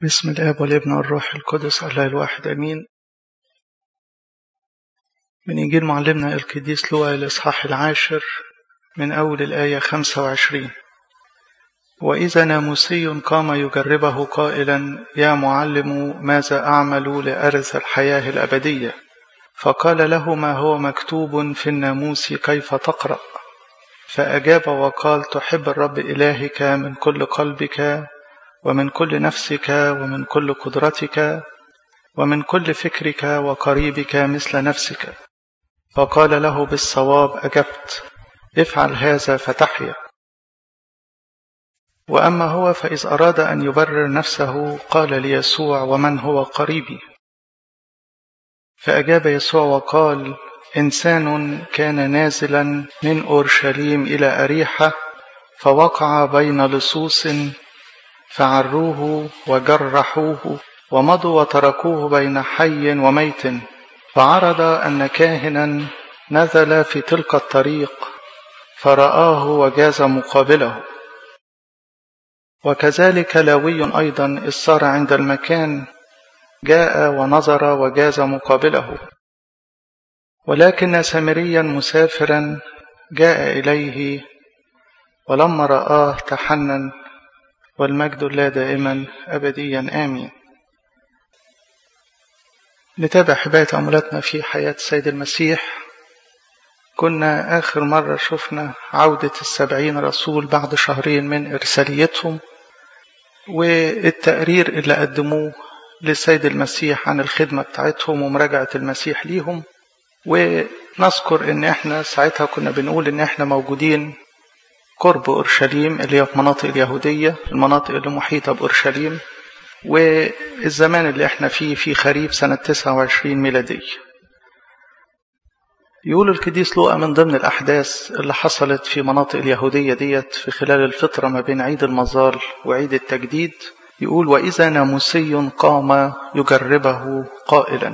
بسم الآب والابن والروح القدس الله الواحد أمين من إنجيل معلمنا القديس لوقا الإصحاح العاشر من أول الآية 25 وإذا ناموسي قام يجربه قائلا يا معلم ماذا أعمل لأرث الحياة الأبدية فقال له ما هو مكتوب في الناموس كيف تقرأ فأجاب وقال تحب الرب إلهك من كل قلبك ومن كل نفسك ومن كل قدرتك ومن كل فكرك وقريبك مثل نفسك فقال له بالصواب أجبت افعل هذا فتحيا وأما هو فإذ أراد أن يبرر نفسه قال ليسوع ومن هو قريبي فأجاب يسوع وقال إنسان كان نازلا من أورشليم إلى أريحة فوقع بين لصوص فعروه وجرحوه ومضوا وتركوه بين حي وميت فعرض أن كاهنا نزل في تلك الطريق فرآه وجاز مقابله وكذلك لاوي أيضا إذ صار عند المكان جاء ونظر وجاز مقابله ولكن سامريا مسافرا جاء إليه ولما رآه تحنن والمجد لا دائما أبديا آمين نتابع حباية أمولاتنا في حياة السيد المسيح كنا آخر مرة شفنا عودة السبعين رسول بعد شهرين من إرساليتهم والتقرير اللي قدموه للسيد المسيح عن الخدمة بتاعتهم ومراجعة المسيح ليهم ونذكر ان احنا ساعتها كنا بنقول ان احنا موجودين قرب اورشليم اللي هي في مناطق اليهوديه المناطق اللي محيطه باورشليم والزمان اللي احنا فيه في خريف سنه 29 ميلاديه يقول القديس لوقا من ضمن الأحداث اللي حصلت في مناطق اليهودية ديت في خلال الفترة ما بين عيد المظال وعيد التجديد يقول وإذا ناموسي قام يجربه قائلا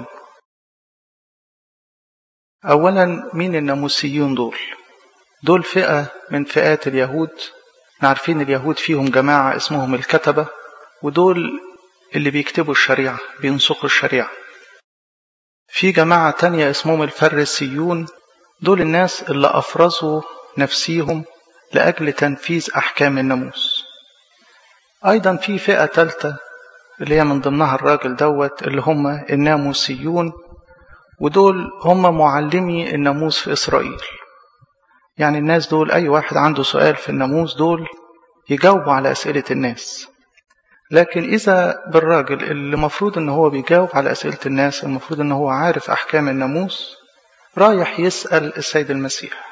أولا مين الناموسيون دول دول فئة من فئات اليهود عارفين اليهود فيهم جماعة اسمهم الكتبة ودول اللي بيكتبوا الشريعة بينسخوا الشريعة في جماعة تانية اسمهم الفريسيون دول الناس اللي أفرزوا نفسيهم لأجل تنفيذ أحكام الناموس أيضا في فئة تالتة اللي هي من ضمنها الراجل دوت اللي هم الناموسيون ودول هم معلمي الناموس في إسرائيل يعني الناس دول أي واحد عنده سؤال في الناموس دول يجاوبوا على أسئلة الناس لكن إذا بالراجل اللي مفروض إن هو بيجاوب على أسئلة الناس المفروض إن هو عارف أحكام الناموس رايح يسأل السيد المسيح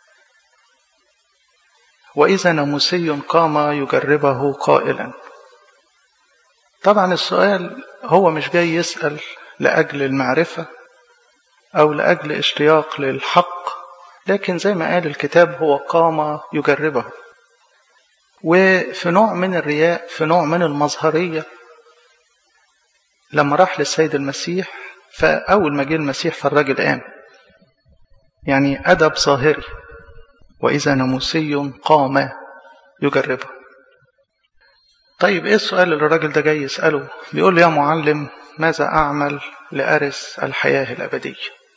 وإذا ناموسي قام يجربه قائلا طبعا السؤال هو مش جاي يسأل لأجل المعرفة أو لأجل اشتياق للحق لكن زي ما قال الكتاب هو قام يجربه وفي نوع من الرياء في نوع من المظهرية لما راح للسيد المسيح فأول ما جه المسيح فالراجل قام يعني أدب ظاهري وإذا ناموسي قام يجربه طيب إيه السؤال اللي الراجل ده جاي يسأله بيقول له يا معلم ماذا أعمل لأرث الحياة الأبدية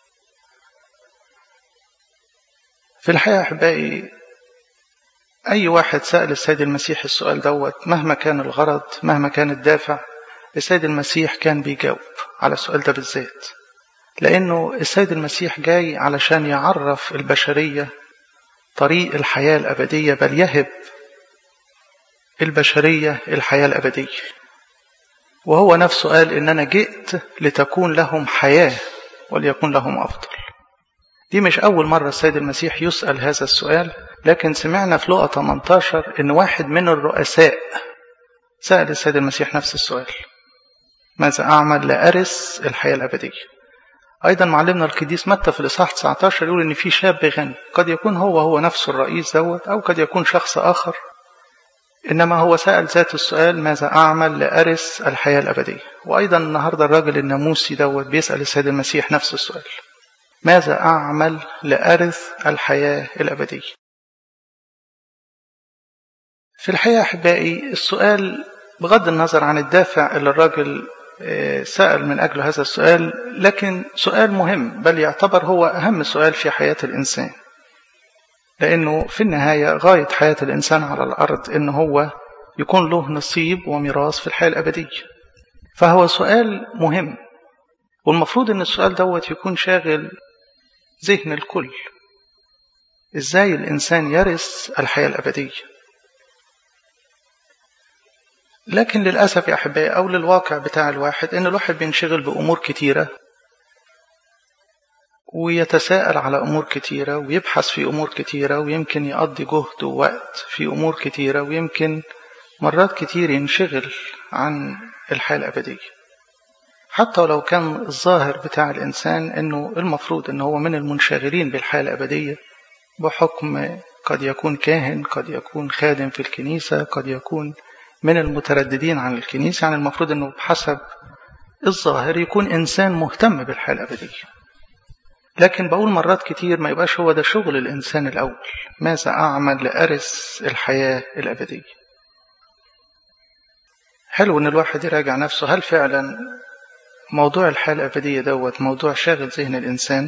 في الحقيقة أحبائي أي واحد سأل السيد المسيح السؤال دوت مهما كان الغرض مهما كان الدافع السيد المسيح كان بيجاوب على السؤال ده بالذات لأنه السيد المسيح جاي علشان يعرف البشرية طريق الحياة الأبدية بل يهب البشرية الحياة الأبدية وهو نفسه قال إن أنا جئت لتكون لهم حياة وليكن لهم أفضل دي مش أول مرة السيد المسيح يسأل هذا السؤال لكن سمعنا في لقى 18 إن واحد من الرؤساء سأل السيد المسيح نفس السؤال ماذا أعمل لأرث الحياة الأبدية أيضا معلمنا القديس متى في الإصحاح 19 يقول إن في شاب غني قد يكون هو هو نفسه الرئيس دوت أو قد يكون شخص آخر إنما هو سأل ذات السؤال ماذا أعمل لأرث الحياة الأبدية وأيضا النهاردة الراجل الناموسي دوت بيسأل السيد المسيح نفس السؤال ماذا أعمل لأرث الحياة الأبدية في الحقيقة أحبائي السؤال بغض النظر عن الدافع اللي الراجل سأل من أجل هذا السؤال لكن سؤال مهم بل يعتبر هو أهم سؤال في حياة الإنسان لأنه في النهاية غاية حياة الإنسان على الأرض إن هو يكون له نصيب وميراث في الحياة الأبدية فهو سؤال مهم والمفروض إن السؤال دوت يكون شاغل ذهن الكل إزاي الإنسان يرث الحياة الأبدية لكن للأسف يا أحبائي أو للواقع بتاع الواحد إن الواحد بينشغل بأمور كتيرة ويتساءل على أمور كتيرة ويبحث في أمور كتيرة ويمكن يقضي جهد ووقت في أمور كتيرة ويمكن مرات كتير ينشغل عن الحياة الأبدية حتى ولو كان الظاهر بتاع الإنسان إنه المفروض إنه هو من المنشغلين بالحياة الأبدية بحكم قد يكون كاهن قد يكون خادم في الكنيسة قد يكون من المترددين عن الكنيسة يعني المفروض أنه بحسب الظاهر يكون إنسان مهتم بالحياة الأبدية لكن بقول مرات كتير ما يبقاش هو ده شغل الإنسان الأول ماذا أعمل لأرث الحياة الأبدية حلو أن الواحد يراجع نفسه هل فعلا موضوع الحياة الأبدية دوت موضوع شاغل ذهن الإنسان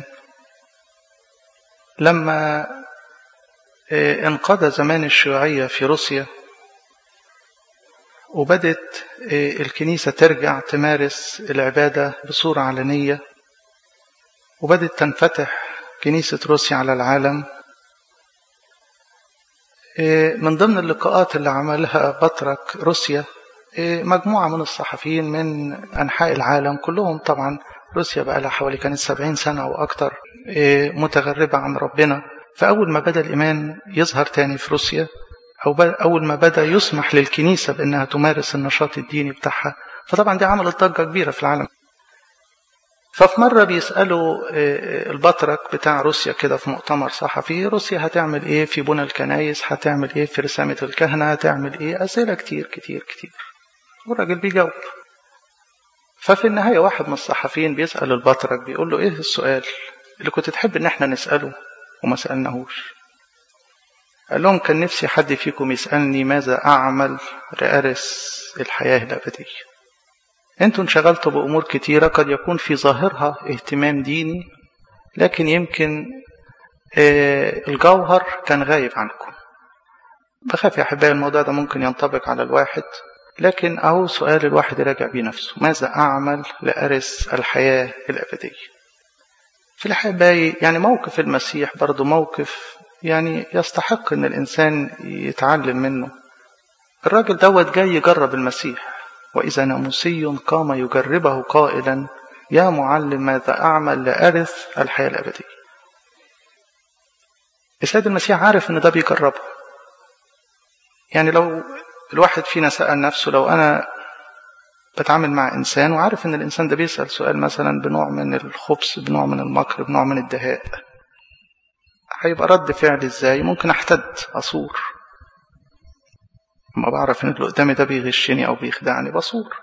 لما انقضى زمان الشيوعية في روسيا وبدت الكنيسة ترجع تمارس العبادة بصورة علنية وبدت تنفتح كنيسة روسيا على العالم من ضمن اللقاءات اللي عملها بطرك روسيا مجموعة من الصحفيين من أنحاء العالم كلهم طبعا روسيا بقى لها حوالي كانت سبعين سنة وأكتر متغربة عن ربنا فأول ما بدأ الإيمان يظهر تاني في روسيا أو أول ما بدأ يسمح للكنيسة بأنها تمارس النشاط الديني بتاعها فطبعا دي عملت ضجة كبيرة في العالم ففي مرة بيسألوا البطرك بتاع روسيا كده في مؤتمر صحفي روسيا هتعمل ايه في بنى الكنايس هتعمل ايه في رسامة الكهنة هتعمل ايه أسئلة كتير كتير كتير والراجل بيجاوب ففي النهاية واحد من الصحفيين بيسأل البطرك بيقول له ايه السؤال اللي كنت تحب ان احنا نسأله وما سألناهوش قال لهم كان نفسي حد فيكم يسألني ماذا أعمل لأرث الحياة الأبدية أنتوا انشغلتوا بأمور كتيرة قد يكون في ظاهرها اهتمام ديني لكن يمكن الجوهر كان غايب عنكم بخاف يا أحبائي الموضوع ده ممكن ينطبق على الواحد لكن أهو سؤال الواحد يراجع بيه نفسه ماذا أعمل لأرث الحياة الأبدية في الحباية يعني موقف المسيح برضو موقف يعني يستحق ان الانسان يتعلم منه الراجل دوت جاي يجرب المسيح واذا ناموسي قام يجربه قائلا يا معلم ماذا اعمل لارث الحياه الابديه السيد المسيح عارف ان ده بيجربه يعني لو الواحد فينا سأل نفسه لو أنا بتعامل مع إنسان وعارف إن الإنسان ده بيسأل سؤال مثلا بنوع من الخبث بنوع من المكر بنوع من الدهاء هيبقى رد فعل إزاي ممكن أحتد أصور ما بعرف إن اللي قدامي ده بيغشني أو بيخدعني بصور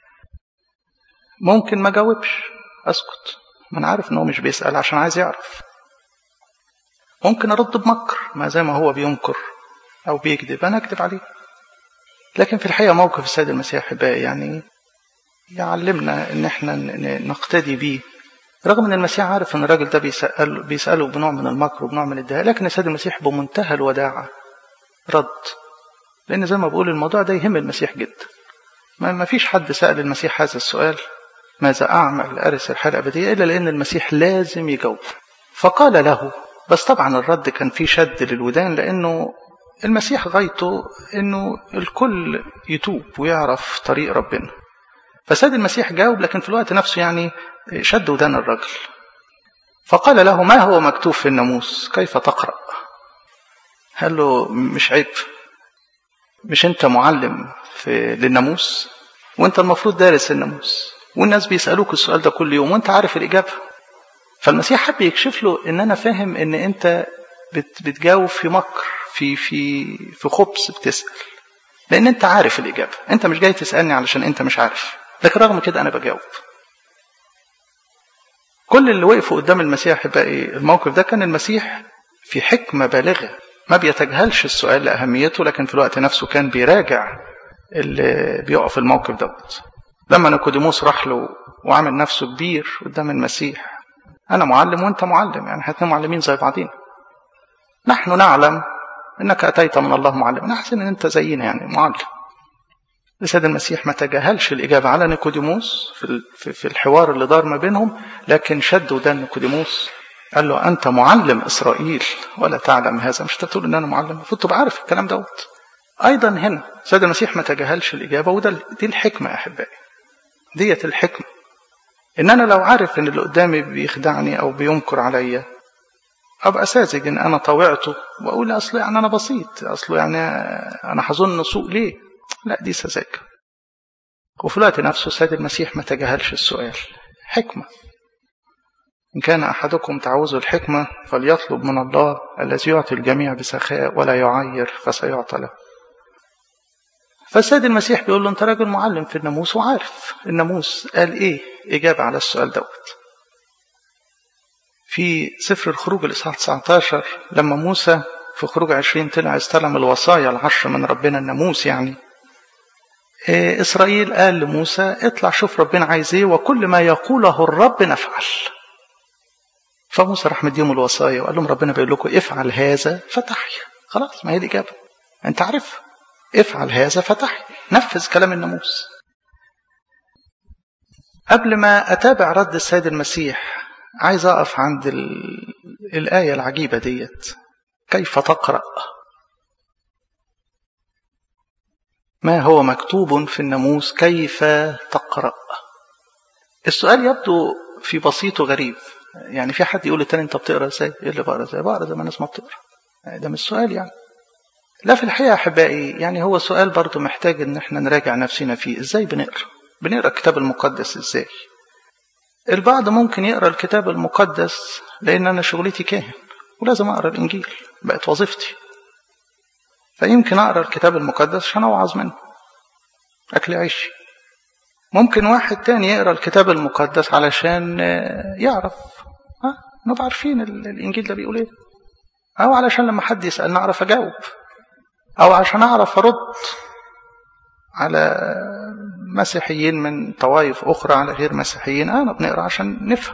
ممكن ما جاوبش أسكت ما أنا عارف إن هو مش بيسأل عشان عايز يعرف ممكن أرد بمكر ما زي ما هو بينكر أو بيكذب أنا أكذب عليه لكن في الحقيقة موقف السيد المسيح أحبائي يعني يعلمنا إن إحنا نقتدي بيه رغم إن المسيح عارف إن الراجل ده بيسأل بيسأله بنوع من المكر وبنوع من الدهاء لكن السيد المسيح بمنتهى الوداعة رد لأن زي ما بقول الموضوع ده يهم المسيح جدا ما فيش حد سأل المسيح هذا السؤال ماذا أعمل لأرث الحياة الأبدية إلا لأن المسيح لازم يجاوب فقال له بس طبعا الرد كان فيه شد للودان لأنه المسيح غايته انه الكل يتوب ويعرف طريق ربنا فسيد المسيح جاوب لكن في الوقت نفسه يعني شد ودان الرجل فقال له ما هو مكتوب في الناموس كيف تقرأ قال له مش عيب مش انت معلم في للناموس وانت المفروض دارس الناموس والناس بيسألوك السؤال ده كل يوم وانت عارف الإجابة فالمسيح حب يكشف له ان انا فاهم ان انت بتجاوب في مكر في في في خبث بتسأل لأن أنت عارف الإجابة أنت مش جاي تسألني علشان أنت مش عارف لكن رغم كده أنا بجاوب كل اللي وقفوا قدام المسيح بقى الموقف ده كان المسيح في حكمة بالغة ما بيتجاهلش السؤال لأهميته لكن في الوقت نفسه كان بيراجع اللي بيقع في الموقف دوت لما نيكوديموس راح له وعمل نفسه كبير قدام المسيح انا معلم وانت معلم يعني احنا اتنين معلمين زي بعضين نحن نعلم انك اتيت من الله معلم نحسن ان انت زينا يعني معلم السيد المسيح ما تجاهلش الإجابة على نيكوديموس في في الحوار اللي دار ما بينهم لكن شد ودان نيكوديموس قال له أنت معلم إسرائيل ولا تعلم هذا مش تقول إن أنا معلم المفروض تبقى عارف الكلام دوت أيضا هنا السيد المسيح ما تجاهلش الإجابة وده دي الحكمة يا أحبائي ديت الحكمة إن أنا لو عارف إن اللي قدامي بيخدعني أو بينكر عليا أبقى ساذج إن أنا طوعته وأقول أصل يعني أنا بسيط أصله يعني أنا هظن سوء ليه لا دي سذاجة وفي الوقت نفسه السيد المسيح ما تجاهلش السؤال حكمة إن كان أحدكم تعوز الحكمة فليطلب من الله الذي يعطي الجميع بسخاء ولا يعير فسيعطى له فالسيد المسيح بيقول له أنت راجل معلم في الناموس وعارف الناموس قال إيه إجابة على السؤال دوت في سفر الخروج الإصحاح 19 لما موسى في خروج 20 طلع استلم الوصايا العشر من ربنا الناموس يعني إسرائيل قال لموسى اطلع شوف ربنا عايز ايه وكل ما يقوله الرب نفعل فموسى راح مديهم الوصايا وقال لهم ربنا بيقول لكم افعل هذا فتحيا خلاص ما هي دي اجابه انت عارف افعل هذا فتحيا نفذ كلام الناموس قبل ما اتابع رد السيد المسيح عايز اقف عند الايه العجيبه ديت كيف تقرا ما هو مكتوب في الناموس كيف تقرأ السؤال يبدو في بسيطه غريب يعني في حد يقول للتاني انت بتقرا ازاي؟ ايه اللي بقرا ازاي؟ بقرا زي ما الناس ما بتقرا. ده مش سؤال يعني. لا في الحقيقه احبائي يعني هو سؤال برضه محتاج ان احنا نراجع نفسنا فيه، ازاي بنقرا؟ بنقرا الكتاب المقدس ازاي؟ البعض ممكن يقرا الكتاب المقدس لان انا شغلتي كاهن ولازم اقرا الانجيل بقت وظيفتي. فيمكن اقرا الكتاب المقدس عشان اوعظ منه. اكل عيشي. ممكن واحد تاني يقرا الكتاب المقدس علشان يعرف ها نبقى عارفين الانجيل ده بيقول ايه او علشان لما حد يسالني اعرف اجاوب او عشان اعرف ارد على مسيحيين من طوائف اخرى على غير مسيحيين انا بنقرا عشان نفهم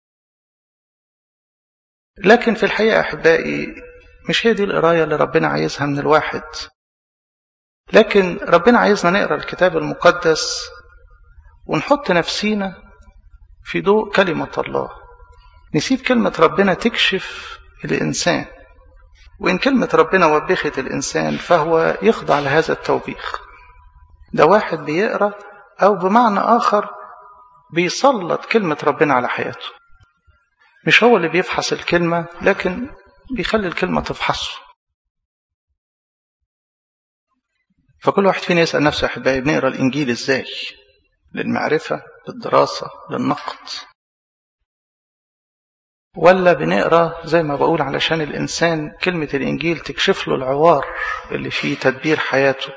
لكن في الحقيقه احبائي مش هي دي القرايه اللي ربنا عايزها من الواحد لكن ربنا عايزنا نقرا الكتاب المقدس ونحط نفسينا في ضوء كلمة الله نسيب كلمة ربنا تكشف الإنسان وإن كلمة ربنا وبخت الإنسان فهو يخضع لهذا التوبيخ ده واحد بيقرأ أو بمعنى آخر بيسلط كلمة ربنا على حياته مش هو اللي بيفحص الكلمة لكن بيخلي الكلمة تفحصه فكل واحد فينا يسأل نفسه يا أحبائي بنقرأ الإنجيل إزاي للمعرفة للدراسة للنقد ولا بنقرا زي ما بقول علشان الإنسان كلمة الإنجيل تكشف له العوار اللي فيه تدبير حياته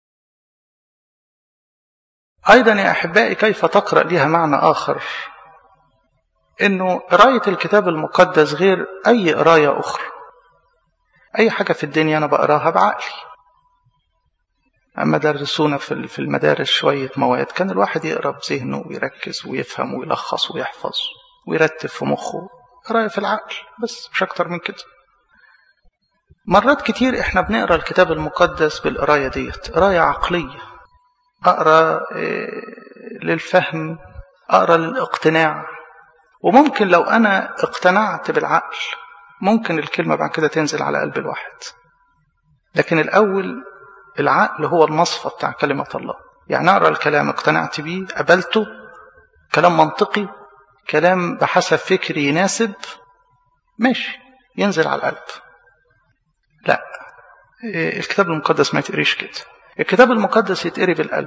أيضا يا أحبائي كيف تقرأ لها معنى آخر إنه قراية الكتاب المقدس غير أي قراية أخرى أي حاجة في الدنيا أنا بقراها بعقلي أما درسونا في المدارس شوية مواد كان الواحد يقرأ بذهنه ويركز ويفهم ويلخص ويحفظ ويرتب في مخه قراية في العقل بس مش أكتر من كده مرات كتير إحنا بنقرأ الكتاب المقدس بالقراية ديت قراية عقلية أقرأ للفهم أقرأ للاقتناع وممكن لو أنا اقتنعت بالعقل ممكن الكلمة بعد كده تنزل على قلب الواحد لكن الأول العقل هو المصفى بتاع كلمة الله يعني أقرأ الكلام اقتنعت بيه قبلته كلام منطقي كلام بحسب فكري يناسب ماشي ينزل على القلب لا الكتاب المقدس ما يتقريش كده الكتاب المقدس يتقري بالقلب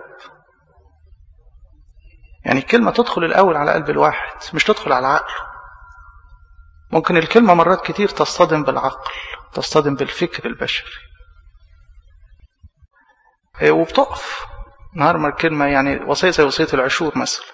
يعني الكلمة تدخل الأول على قلب الواحد مش تدخل على العقل ممكن الكلمة مرات كتير تصطدم بالعقل تصطدم بالفكر البشري وبتقف نهار ما الكلمة يعني وصية زي وصية العشور مثلا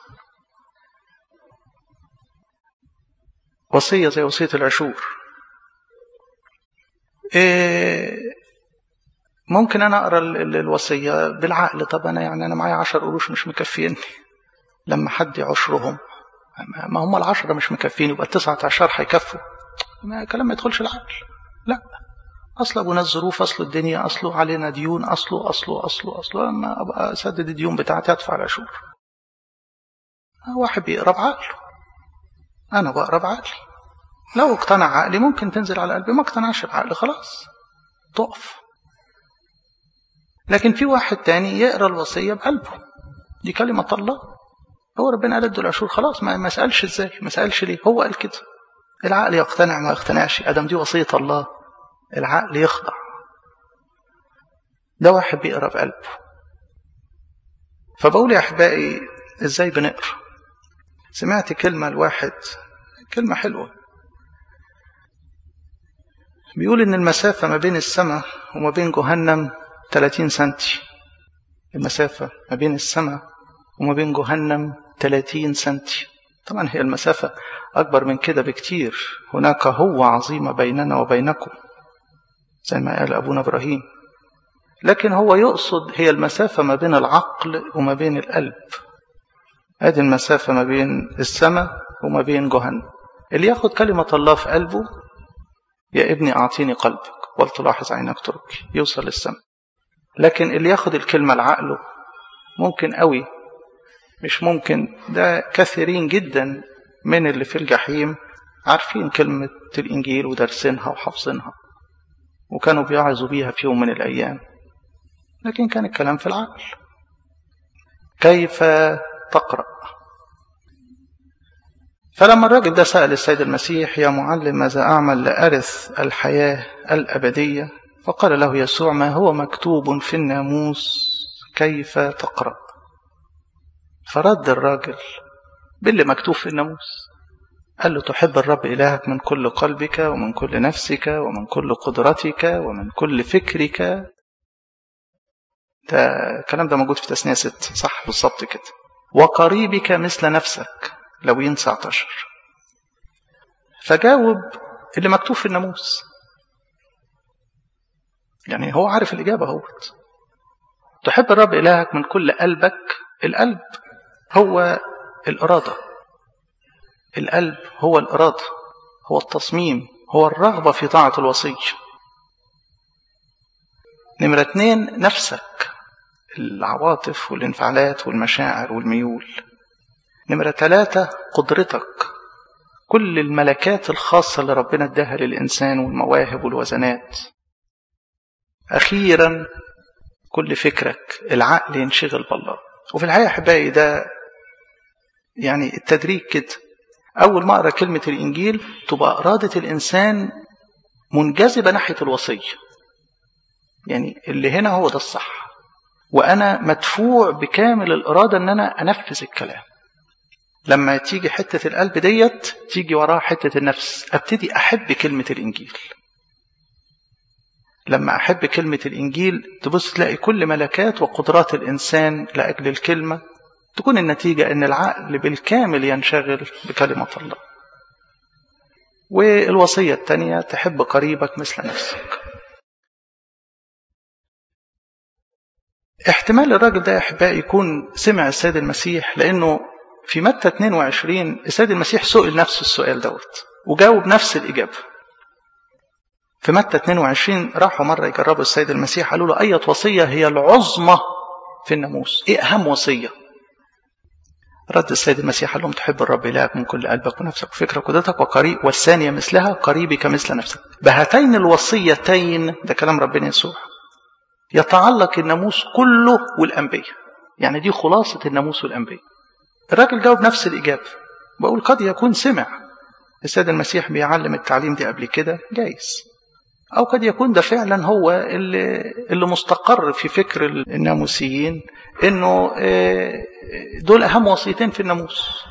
وصية زي وصية العشور إيه ممكن انا اقرا الوصيه بالعقل طب انا يعني انا معايا 10 قروش مش مكفيني لما حد عشرهم ما هم العشرة مش مكفين يبقى التسعة عشر هيكفوا ما كلام ما يدخلش العقل لا أصل أبونا الظروف أصل الدنيا أصله علينا ديون أصله أصله أصله أصله لما أبقى أسدد الديون بتاعتي أدفع العشور واحد بيقرا بعقله أنا بقرا بعقلي لو اقتنع عقلي ممكن تنزل على قلبي ما اقتنعش بعقلي خلاص تقف لكن في واحد تاني يقرا الوصية بقلبه دي كلمة الله هو ربنا قال ادوا العشور خلاص ما ما سالش ازاي ما سالش ليه هو قال كده العقل يقتنع ما يقتنعش ادم دي وصيه الله العقل يخضع ده واحد بيقرا بقلبه فبقول يا احبائي ازاي بنقرا سمعت كلمه لواحد كلمه حلوه بيقول ان المسافه ما بين السماء وما بين جهنم 30 سنتي المسافه ما بين السماء وما بين جهنم 30 سنتي طبعا هي المسافة أكبر من كده بكتير هناك هو عظيمة بيننا وبينكم زي ما قال أبونا إبراهيم لكن هو يقصد هي المسافة ما بين العقل وما بين القلب هذه المسافة ما بين السماء وما بين جهنم اللي ياخد كلمة الله في قلبه يا ابني أعطيني قلبك ولتلاحظ عينك تركي يوصل للسماء لكن اللي ياخد الكلمة لعقله ممكن قوي مش ممكن ده كثيرين جدا من اللي في الجحيم عارفين كلمة الإنجيل ودارسينها وحافظينها وكانوا بيعظوا بيها في يوم من الأيام لكن كان الكلام في العقل كيف تقرأ فلما الراجل ده سأل السيد المسيح يا معلم ماذا أعمل لأرث الحياة الأبدية فقال له يسوع ما هو مكتوب في الناموس كيف تقرأ فرد الراجل باللي مكتوب في الناموس قال له تحب الرب إلهك من كل قلبك ومن كل نفسك ومن كل قدرتك ومن كل فكرك ده الكلام ده موجود في تسنية ست صح بالظبط كده وقريبك مثل نفسك لوين 19 فجاوب اللي مكتوب في الناموس يعني هو عارف الإجابة اهوت تحب الرب إلهك من كل قلبك القلب هو الإرادة القلب هو الإرادة هو التصميم هو الرغبة في طاعة الوصي نمرة اتنين نفسك العواطف والانفعالات والمشاعر والميول نمرة ثلاثة قدرتك كل الملكات الخاصة اللي ربنا اداها للإنسان والمواهب والوزنات أخيرا كل فكرك العقل ينشغل بالله وفي الحقيقة أحبائي ده يعني التدريج كده أول ما أقرأ كلمة الإنجيل تبقى إرادة الإنسان منجذبة ناحية الوصية يعني اللي هنا هو ده الصح وأنا مدفوع بكامل الإرادة أن أنا أنفذ الكلام لما تيجي حتة القلب ديت تيجي وراها حتة النفس أبتدي أحب كلمة الإنجيل لما أحب كلمة الإنجيل تبص تلاقي كل ملكات وقدرات الإنسان لأجل الكلمة تكون النتيجة أن العقل بالكامل ينشغل بكلمة الله والوصية الثانية تحب قريبك مثل نفسك احتمال الراجل ده يا أحبائي يكون سمع السيد المسيح لأنه في متى 22 السيد المسيح سئل نفس السؤال دوت وجاوب نفس الإجابة في متى 22 راحوا مرة يجربوا السيد المسيح قالوا له أية وصية هي العظمى في الناموس إيه أهم وصية رد السيد المسيح قال لهم تحب الرب إلهك من كل قلبك ونفسك وفكرك وقدرتك وقريب والثانية مثلها قريبك مثل نفسك بهاتين الوصيتين ده كلام ربنا يسوع يتعلق الناموس كله والأنبياء يعني دي خلاصة الناموس والأنبياء الراجل جاوب نفس الإجابة بقول قد يكون سمع السيد المسيح بيعلم التعليم دي قبل كده جايز أو قد يكون ده فعلا هو اللي, اللي مستقر في فكر الناموسيين إنه دول أهم وصيتين في الناموس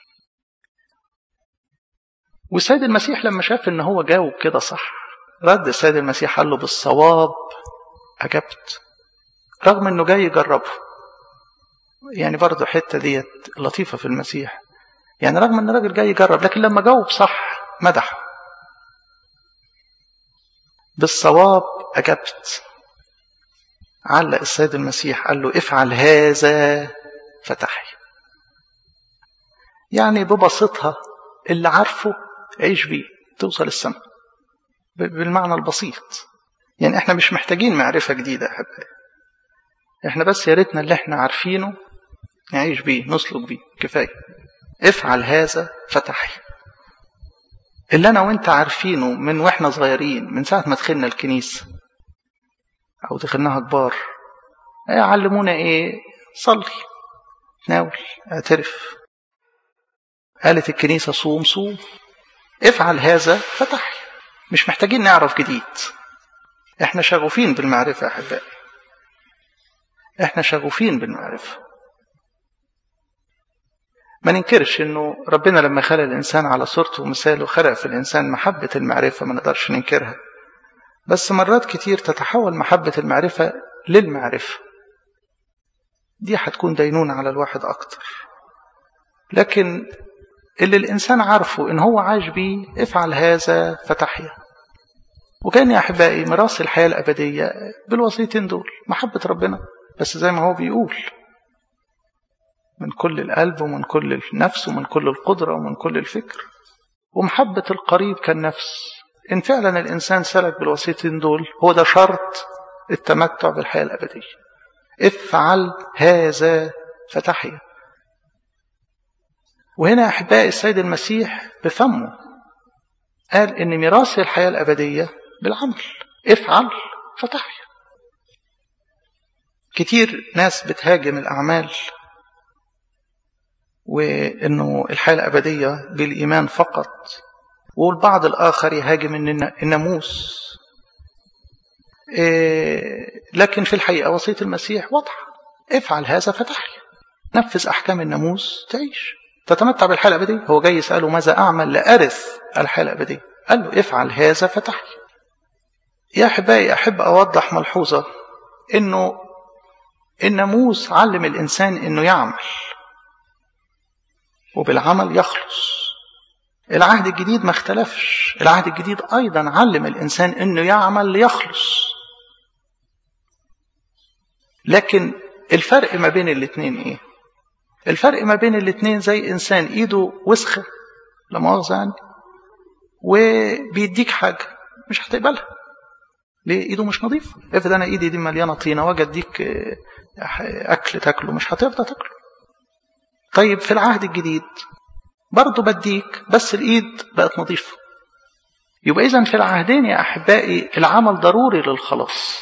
والسيد المسيح لما شاف إن هو جاوب كده صح رد السيد المسيح قال له بالصواب أجبت رغم إنه جاي يجربه يعني برضه حتة ديت لطيفة في المسيح يعني رغم إن الراجل جاي يجرب لكن لما جاوب صح مدحه بالصواب أجبت علق السيد المسيح قال له افعل هذا فتحي يعني ببساطها اللي عارفه عيش بيه توصل السماء بالمعنى البسيط يعني احنا مش محتاجين معرفة جديدة يا أحبائي احنا بس يا ريتنا اللي احنا عارفينه نعيش بيه نسلك بيه كفاية افعل هذا فتحي اللي انا وانت عارفينه من واحنا صغيرين من ساعة ما دخلنا الكنيسة او دخلناها كبار علمونا ايه صلي تناول اعترف قالت الكنيسة صوم صوم افعل هذا فتحي مش محتاجين نعرف جديد احنا شغوفين بالمعرفة يا احبائي احنا شغوفين بالمعرفة ما ننكرش انه ربنا لما خلق الانسان على صورته ومثاله خلق في الانسان محبة المعرفة ما نقدرش ننكرها بس مرات كتير تتحول محبة المعرفة للمعرفة دي هتكون دينونة على الواحد أكتر لكن اللي الإنسان عارفه إن هو عاش بيه افعل هذا فتحيا وكان يا أحبائي ميراث الحياة الأبدية بالوسيطين دول محبة ربنا بس زي ما هو بيقول من كل القلب ومن كل النفس ومن كل القدرة ومن كل الفكر ومحبة القريب كالنفس إن فعلا الإنسان سلك بالوسيطين دول هو ده شرط التمتع بالحياة الأبدية افعل هذا فتحيا وهنا أحبائي السيد المسيح بفمه قال إن ميراث الحياة الأبدية بالعمل افعل فتحيا كتير ناس بتهاجم الأعمال وإنه الحياة الأبدية بالإيمان فقط والبعض الآخر يهاجم الناموس لكن في الحقيقة وصية المسيح واضحة افعل هذا فتحيا نفذ أحكام الناموس تعيش تتمتع بالحياة الأبدية هو جاي يسأله ماذا أعمل لأرث الحياة الأبدية قال له افعل هذا فتحيا يا أحبائي أحب أوضح ملحوظة إنه الناموس علم الإنسان إنه يعمل وبالعمل يخلص العهد الجديد ما اختلفش العهد الجديد أيضا علم الإنسان أنه يعمل ليخلص لكن الفرق ما بين الاثنين إيه الفرق ما بين الاثنين زي إنسان إيده وسخة لا مؤاخذة يعني وبيديك حاجة مش هتقبلها ليه ايده مش نظيف افرض انا ايدي دي مليانه طينه واجي اديك اكل تاكله مش هترضى تاكله طيب في العهد الجديد برضه بديك بس الإيد بقت نظيفة يبقى إذا في العهدين يا أحبائي العمل ضروري للخلاص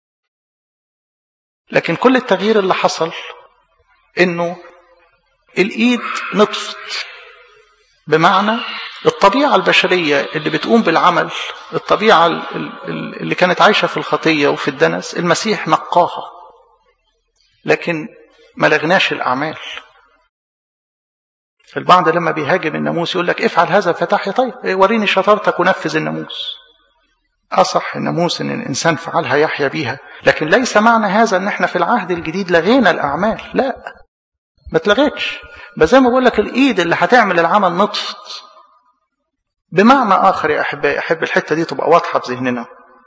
لكن كل التغيير اللي حصل إنه الإيد نطفت بمعنى الطبيعة البشرية اللي بتقوم بالعمل الطبيعة اللي كانت عايشة في الخطية وفي الدنس المسيح نقاها لكن ما لغناش الأعمال فالبعض لما بيهاجم الناموس يقول لك افعل هذا فتحيا طيب وريني شطارتك ونفذ الناموس أصح الناموس إن الإنسان فعلها يحيا بيها لكن ليس معنى هذا إن إحنا في العهد الجديد لغينا الأعمال لا ما اتلغتش بس زي ما بقول لك الإيد اللي هتعمل العمل نطفت بمعنى آخر يا أحبائي أحب الحتة دي تبقى واضحة في ذهننا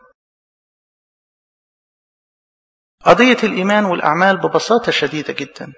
قضية الإيمان والأعمال ببساطة شديدة جدا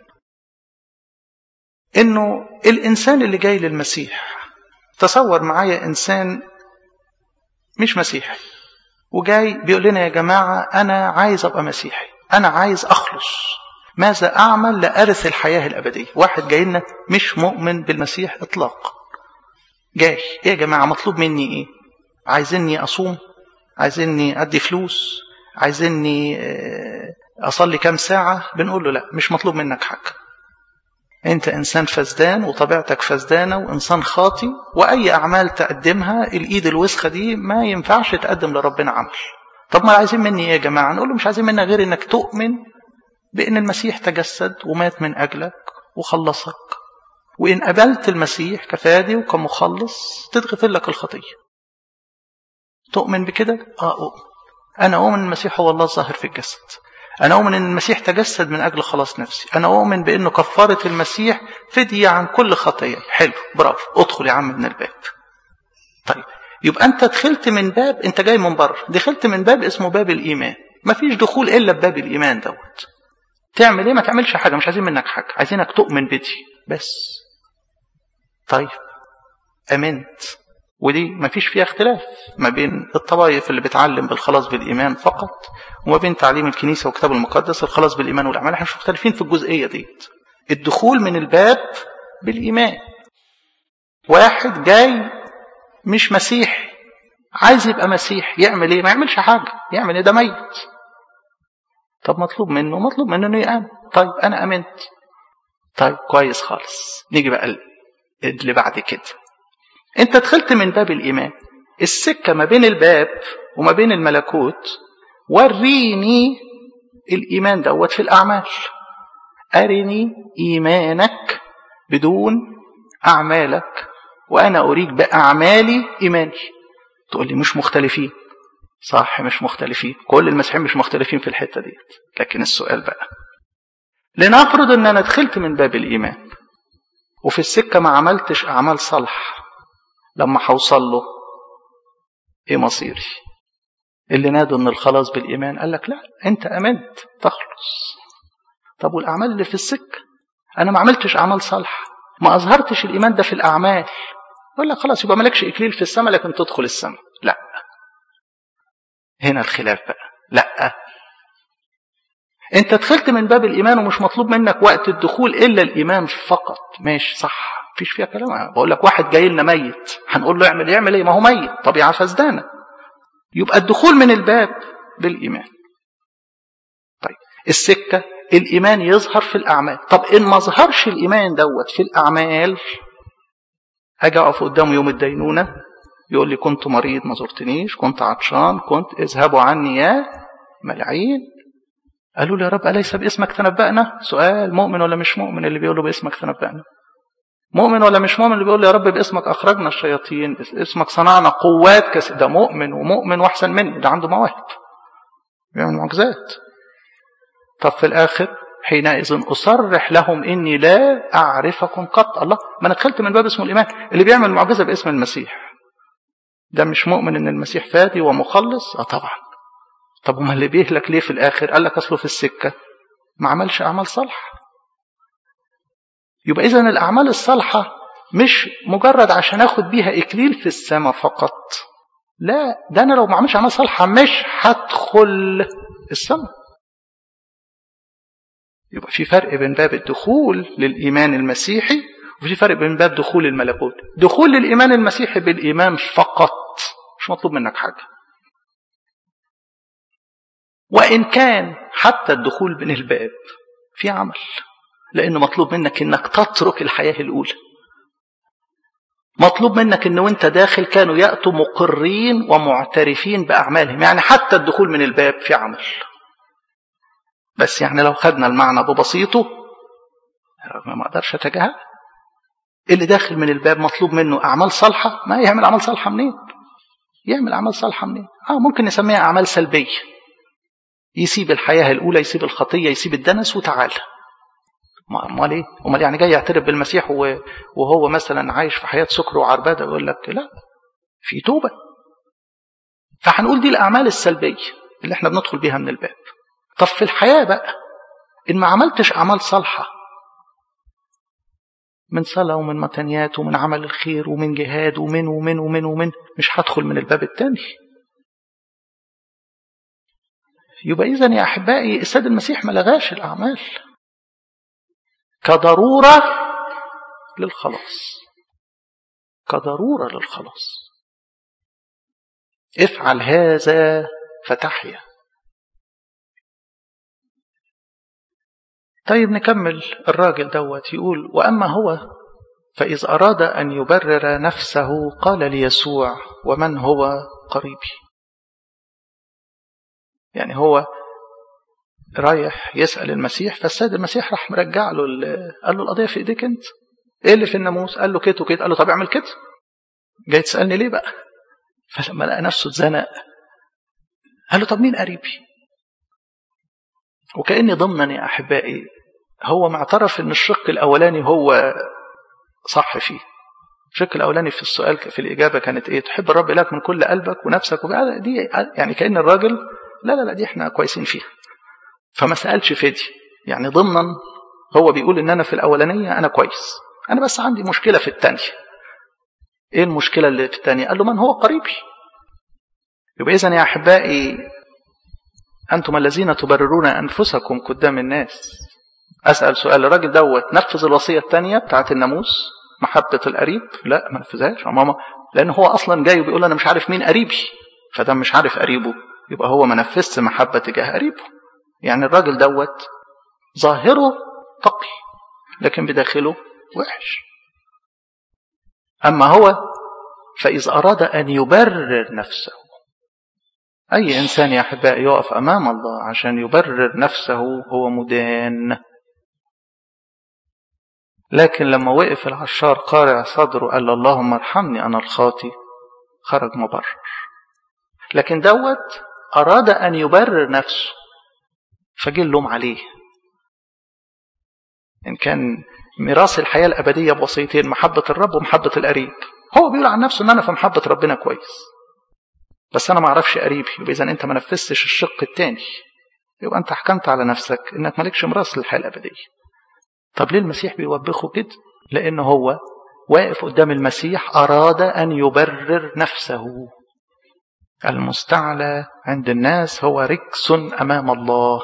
إنه الإنسان اللي جاي للمسيح تصور معايا إنسان مش مسيحي وجاي بيقول لنا يا جماعة أنا عايز أبقى مسيحي أنا عايز أخلص ماذا أعمل لأرث الحياة الأبدية واحد جاي لنا مش مؤمن بالمسيح إطلاقا جاي إيه يا جماعة مطلوب مني إيه عايزيني أصوم عايزيني أدي فلوس عايزيني أصلي كام ساعة بنقول له لا مش مطلوب منك حاجة أنت إنسان فسدان وطبيعتك فسدانة وإنسان خاطي وأي أعمال تقدمها الإيد الوسخة دي ما ينفعش تقدم لربنا عمل طب ما عايزين مني إيه يا جماعة نقول له مش عايزين منك غير إنك تؤمن بأن المسيح تجسد ومات من أجلك وخلصك وإن قبلت المسيح كفادي وكمخلص تتغفر لك الخطية تؤمن بكده؟ آه أؤمن أنا أؤمن أن المسيح هو الله الظاهر في الجسد أنا أؤمن أن المسيح تجسد من أجل خلاص نفسي أنا أؤمن بأنه كفارة المسيح فدية عن كل خطية حلو برافو ادخل يا عم من الباب طيب يبقى أنت دخلت من باب أنت جاي من بره دخلت من باب اسمه باب الإيمان مفيش دخول إلا بباب الإيمان دوت تعمل إيه ما تعملش حاجة مش عايزين منك حاجة عايزينك تؤمن بدي بس طيب أمنت ودي مفيش فيها اختلاف ما بين الطوائف اللي بتعلم بالخلاص بالإيمان فقط وما بين تعليم الكنيسة والكتاب المقدس الخلاص بالإيمان والأعمال احنا مش مختلفين في الجزئية ديت الدخول من الباب بالإيمان واحد جاي مش مسيحي عايز يبقى مسيح يعمل ايه ما يعملش حاجة يعمل ايه ده ميت طب مطلوب منه مطلوب منه انه يآمن طيب انا امنت طيب كويس خالص نيجي بقى اللي بعد كده انت دخلت من باب الايمان السكة ما بين الباب وما بين الملكوت وريني الايمان دوت في الاعمال ارني ايمانك بدون اعمالك وانا اريك باعمالي ايماني تقول لي مش مختلفين صح مش مختلفين كل المسيحيين مش مختلفين في الحته ديت لكن السؤال بقى لنفرض ان انا دخلت من باب الايمان وفي السكه ما عملتش اعمال صالحه لما هوصل له ايه مصيري اللي نادوا ان الخلاص بالايمان قال لك لا انت امنت تخلص طب والاعمال اللي في السكه انا ما عملتش اعمال صالحه ما اظهرتش الايمان ده في الاعمال يقول لك خلاص يبقى مالكش اكليل في السماء لكن تدخل السماء لا هنا الخلاف بقى لا انت دخلت من باب الايمان ومش مطلوب منك وقت الدخول الا الايمان فقط ماشي صح مفيش فيها كلام بقول لك واحد جاي لنا ميت هنقول له اعمل يعمل ايه ما هو ميت طبيعه فسدانه يبقى الدخول من الباب بالايمان طيب السكه الايمان يظهر في الاعمال طب ان ما ظهرش الايمان دوت في الاعمال اجي اقف قدامه يوم الدينونه يقول لي كنت مريض ما زرتنيش كنت عطشان كنت اذهبوا عني يا ملعين قالوا لي يا رب أليس باسمك تنبأنا سؤال مؤمن ولا مش مؤمن اللي بيقول له باسمك تنبأنا مؤمن ولا مش مؤمن اللي بيقول له يا رب باسمك أخرجنا الشياطين اسمك صنعنا قوات كس ده مؤمن ومؤمن وأحسن مني ده عنده مواهب بيعمل معجزات طب في الآخر حينئذ أصرح لهم إني لا أعرفكم قط الله ما أنا دخلت من باب اسمه الإيمان اللي بيعمل معجزة باسم المسيح ده مش مؤمن إن المسيح فادي ومخلص؟ آه طبعا طب وما اللي بيهلك ليه في الآخر قال لك أصله في السكة ما عملش أعمال صالحة يبقى إذا الأعمال الصالحة مش مجرد عشان أخد بيها إكليل في السماء فقط لا ده أنا لو ما عملش أعمال صالحة مش هدخل السماء يبقى في فرق بين باب الدخول للإيمان المسيحي وفي فرق بين باب دخول الملكوت دخول للإيمان المسيحي بالإيمان فقط مش مطلوب منك حاجة وإن كان حتى الدخول من الباب في عمل لأنه مطلوب منك إنك تترك الحياة الأولى مطلوب منك إن وانت داخل كانوا يأتوا مقرين ومعترفين بأعمالهم يعني حتى الدخول من الباب في عمل بس يعني لو خدنا المعنى ببسيطه ما اقدرش اتجاهل اللي داخل من الباب مطلوب منه اعمال صالحه ما يعمل اعمال صالحه منين يعمل اعمال صالحه منين اه ممكن نسميها اعمال سلبيه يسيب الحياه الاولى يسيب الخطيه يسيب الدنس وتعالى امال ايه امال يعني جاي يعترف بالمسيح وهو مثلا عايش في حياه سكر وعربده ويقول لك لا في توبه فهنقول دي الاعمال السلبيه اللي احنا بندخل بيها من الباب طب في الحياة بقى إن ما عملتش أعمال صالحة من صلاة ومن متنيات ومن عمل الخير ومن جهاد ومن ومن ومن ومن مش هدخل من الباب التاني يبقى إذا يا أحبائي السيد المسيح ما لغاش الأعمال كضرورة للخلاص كضرورة للخلاص افعل هذا فتحيا طيب نكمل الراجل دوت يقول وأما هو فإذ أراد أن يبرر نفسه قال ليسوع ومن هو قريبي يعني هو رايح يسأل المسيح فالسيد المسيح راح مرجع له قال له القضية في إيديك أنت إيه اللي في الناموس قال له كده وكده قال له طب اعمل كده جاي تسألني ليه بقى فلما لقى نفسه اتزنق قال له طب مين قريبي وكأني ضمنا يا أحبائي هو معترف أن الشق الأولاني هو صح فيه الشق الأولاني في السؤال في الإجابة كانت إيه تحب الرب لك من كل قلبك ونفسك دي يعني كأن الراجل لا لا لا دي احنا كويسين فيها فما سألش فدي يعني ضمنا هو بيقول ان انا في الاولانية انا كويس انا بس عندي مشكلة في الثانية ايه المشكلة اللي في الثانية قال له من هو قريبي يبقى اذا يا احبائي انتم الذين تبررون انفسكم قدام الناس اسال سؤال الراجل دوت نفذ الوصيه الثانيه بتاعت الناموس محبه القريب لا ما نفذهاش يا ماما لان هو اصلا جاي وبيقول انا مش عارف مين قريبي فده مش عارف قريبه يبقى هو ما نفذش محبه تجاه قريبه يعني الراجل دوت ظاهره تقي لكن بداخله وحش اما هو فاذا اراد ان يبرر نفسه أي إنسان يا أحبائي يقف أمام الله عشان يبرر نفسه هو مدان لكن لما وقف العشار قارع صدره قال اللهم ارحمني أنا الخاطي خرج مبرر لكن دوت أراد أن يبرر نفسه فجه اللوم عليه إن كان ميراث الحياة الأبدية بوصيتين محبة الرب ومحبة القريب هو بيقول عن نفسه إن أنا في محبة ربنا كويس بس انا ما اعرفش قريبي يبقى اذا انت ما نفذتش الشق الثاني يبقى انت حكمت على نفسك انك مالكش ميراث للحياه الابديه طب ليه المسيح بيوبخه كده لان هو واقف قدام المسيح اراد ان يبرر نفسه المستعلى عند الناس هو ركس امام الله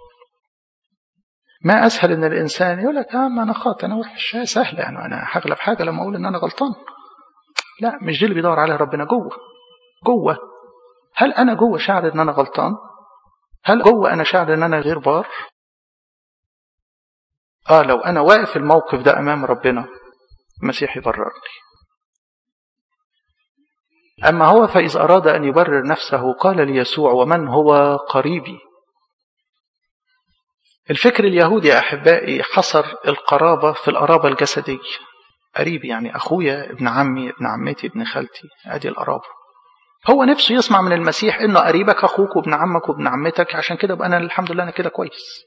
ما اسهل ان الانسان يقول لك اه ما انا خاطئ انا وحش سهله يعني انا هغلب حاجه لما اقول ان انا غلطان لا مش دي اللي بيدور عليها ربنا جوه جوه هل أنا جوه شعر إن أنا غلطان؟ هل جوه أنا شعر إن أنا غير بار؟ آه لو أنا واقف الموقف ده أمام ربنا المسيح يبررني أما هو فإذا أراد أن يبرر نفسه قال ليسوع ومن هو قريبي الفكر اليهودي يا أحبائي حصر القرابة في القرابة الجسدية قريب يعني أخويا ابن عمي ابن عمتي ابن خالتي أدي القرابة هو نفسه يسمع من المسيح انه قريبك اخوك وابن عمك وابن عمتك عشان كده ابقى انا الحمد لله انا كده كويس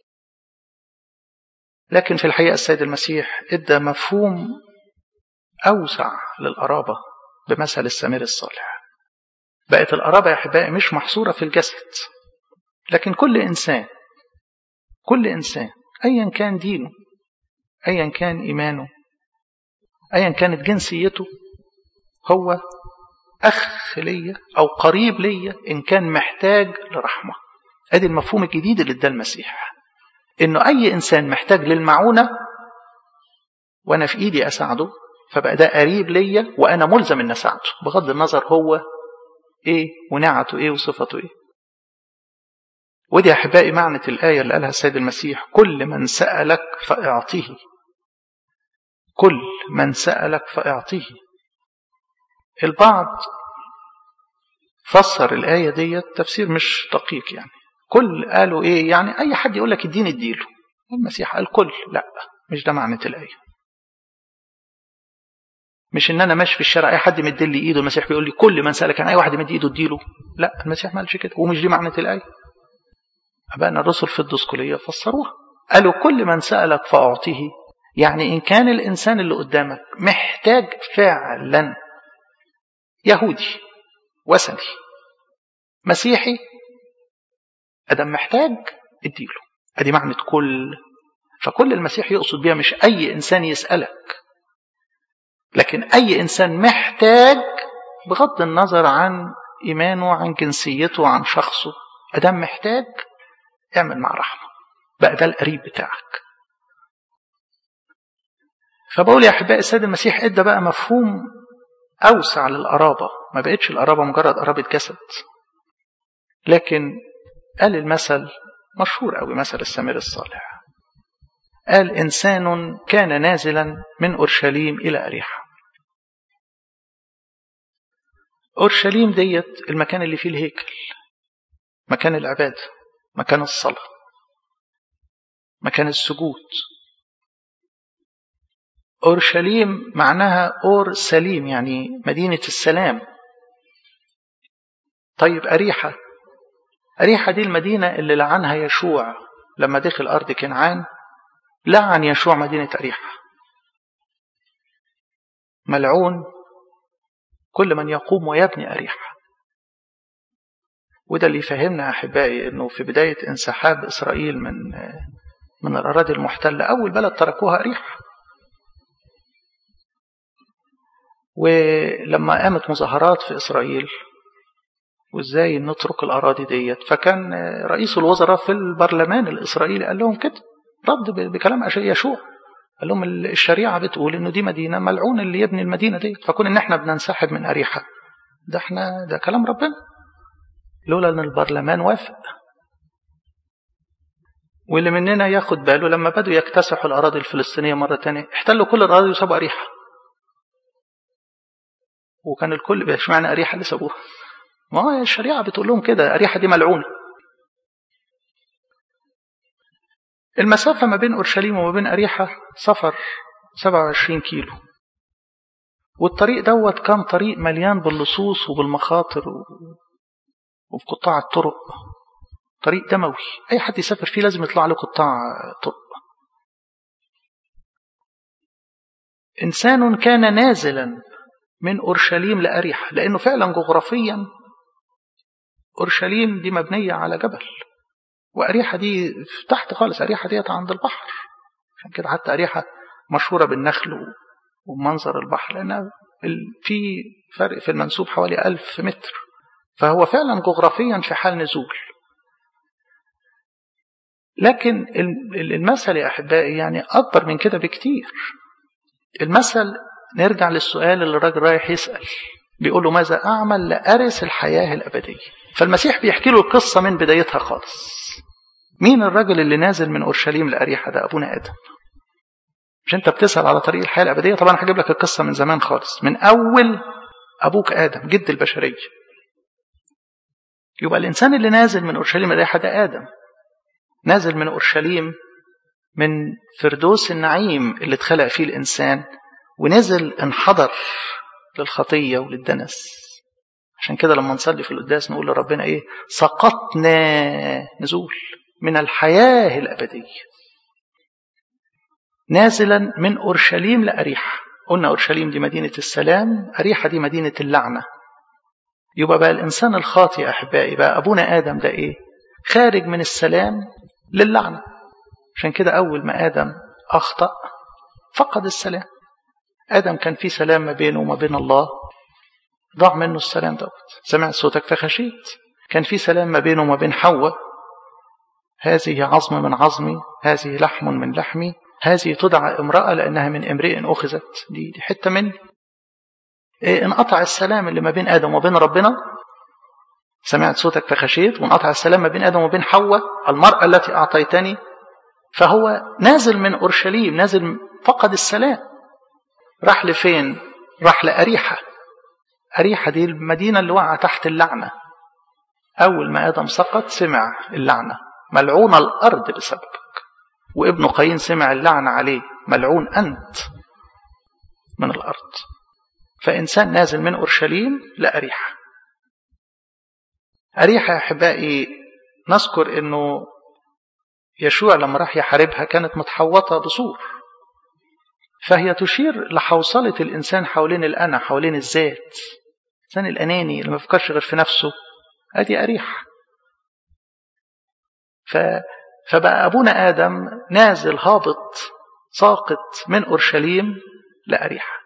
لكن في الحقيقه السيد المسيح ادى مفهوم اوسع للقرابه بمثل السمير الصالح بقت القرابه يا احبائي مش محصوره في الجسد لكن كل انسان كل انسان ايا كان دينه ايا كان ايمانه ايا كانت جنسيته هو أخ ليا أو قريب ليا إن كان محتاج لرحمة أدي المفهوم الجديد اللي اداه المسيح إنه أي إنسان محتاج للمعونة وأنا في إيدي أساعده فبقى ده قريب ليا وأنا ملزم إن أساعده بغض النظر هو إيه ونعته إيه وصفته إيه ودي يا أحبائي معنى الآية اللي قالها السيد المسيح كل من سألك فأعطيه كل من سألك فأعطيه البعض فسر الآية دي تفسير مش دقيق يعني كل قالوا إيه يعني أي حد يقول لك الدين اديله المسيح قال كل لا مش ده معنى الآية مش ان انا ماشي في الشارع اي حد مدي لي ايده المسيح بيقول لي كل من سالك عن اي واحد مدي ايده اديله لا المسيح ما قالش كده ومش دي معنى الايه ابائنا الرسل في الدسكوليه فسروها قالوا كل من سالك فاعطيه يعني ان كان الانسان اللي قدامك محتاج فعلا يهودي وثني مسيحي ادم محتاج اديله ادي معنى كل فكل المسيح يقصد بيها مش اي انسان يسالك لكن اي انسان محتاج بغض النظر عن ايمانه عن جنسيته عن شخصه ادم محتاج اعمل مع رحمه بقى ده القريب بتاعك فبقول يا احبائي السيد المسيح ادى بقى مفهوم اوسع للقرابه ما بقتش القرابه مجرد قرابه جسد لكن قال المثل مشهور قوي مثل السمير الصالح قال انسان كان نازلا من اورشليم الى اريحه اورشليم ديت المكان اللي فيه الهيكل مكان العباده مكان الصلاه مكان السجود أورشليم معناها أور سليم يعني مدينة السلام طيب أريحة أريحة دي المدينة اللي لعنها يشوع لما دخل أرض كنعان لعن يشوع مدينة أريحة ملعون كل من يقوم ويبني أريحة وده اللي يفهمنا أحبائي أنه في بداية انسحاب إسرائيل من من الأراضي المحتلة أول بلد تركوها أريحة ولما قامت مظاهرات في إسرائيل وإزاي نترك الأراضي ديت فكان رئيس الوزراء في البرلمان الإسرائيلي قال لهم كده رد بكلام يشوع قال لهم الشريعة بتقول إنه دي مدينة ملعون اللي يبني المدينة ديت فكون إن إحنا بننسحب من أريحة ده إحنا ده كلام ربنا لولا إن البرلمان وافق واللي مننا ياخد باله لما بدوا يكتسحوا الأراضي الفلسطينية مرة تانية احتلوا كل الأراضي وسابوا أريحة وكان الكل اشمعنى أريحة اللي سابوها ما هو الشريعة بتقول لهم كده أريحة دي ملعونة المسافة ما بين أورشليم وما بين أريحة سفر 27 كيلو والطريق دوت كان طريق مليان باللصوص وبالمخاطر وبقطاع الطرق طريق دموي أي حد يسافر فيه لازم يطلع له قطاع طرق إنسان كان نازلا من أورشليم لأريحة لأنه فعلا جغرافيا أورشليم دي مبنية على جبل وأريحة دي تحت خالص أريحة ديت عند البحر عشان كده حتى أريحة مشهورة بالنخل ومنظر البحر لأن في فرق في المنسوب حوالي ألف متر فهو فعلا جغرافيا في حال نزول لكن المثل يا أحبائي يعني أكبر من كده بكتير المثل نرجع للسؤال اللي الراجل رايح يسأل بيقول له ماذا أعمل لأرث الحياة الأبدية فالمسيح بيحكي له القصة من بدايتها خالص مين الراجل اللي نازل من أورشليم لأريحة ده أبونا آدم مش أنت بتسأل على طريق الحياة الأبدية طبعا هجيب لك القصة من زمان خالص من أول أبوك آدم جد البشرية يبقى الإنسان اللي نازل من أورشليم لأريحة ده آدم نازل من أورشليم من فردوس النعيم اللي اتخلق فيه الإنسان ونزل انحدر للخطية وللدنس عشان كده لما نصلي في القداس نقول لربنا ايه سقطنا نزول من الحياة الأبدية نازلا من أورشليم لأريحة قلنا أورشليم دي مدينة السلام أريحة دي مدينة اللعنة يبقى بقى الإنسان الخاطئ أحبائي بقى أبونا آدم ده إيه خارج من السلام للعنة عشان كده أول ما آدم أخطأ فقد السلام آدم كان في سلام ما بينه وما بين الله ضاع منه السلام دوت سمعت صوتك فخشيت كان في سلام ما بينه وما بين حواء هذه عظم من عظمي هذه لحم من لحمي هذه تدعى امرأة لأنها من امرئ أخذت دي, دي حتة مني إيه انقطع السلام اللي ما بين آدم وبين ربنا سمعت صوتك فخشيت وانقطع السلام ما بين آدم وبين حواء المرأة التي أعطيتني فهو نازل من أورشليم نازل فقد السلام راح لفين راح لأريحة أريحة دي المدينة اللي وقع تحت اللعنة أول ما آدم سقط سمع اللعنة ملعون الأرض بسببك وابن قايين سمع اللعنة عليه ملعون أنت من الأرض فإنسان نازل من أورشليم لأريحة أريحة يا أحبائي نذكر أنه يشوع لما راح يحاربها كانت متحوطة بسور فهي تشير لحوصلة الإنسان حوالين الأنا حوالين الذات الإنسان الأناني اللي ما بيفكرش غير في نفسه أدي أريح ف... فبقى أبونا آدم نازل هابط ساقط من أورشليم لأريحة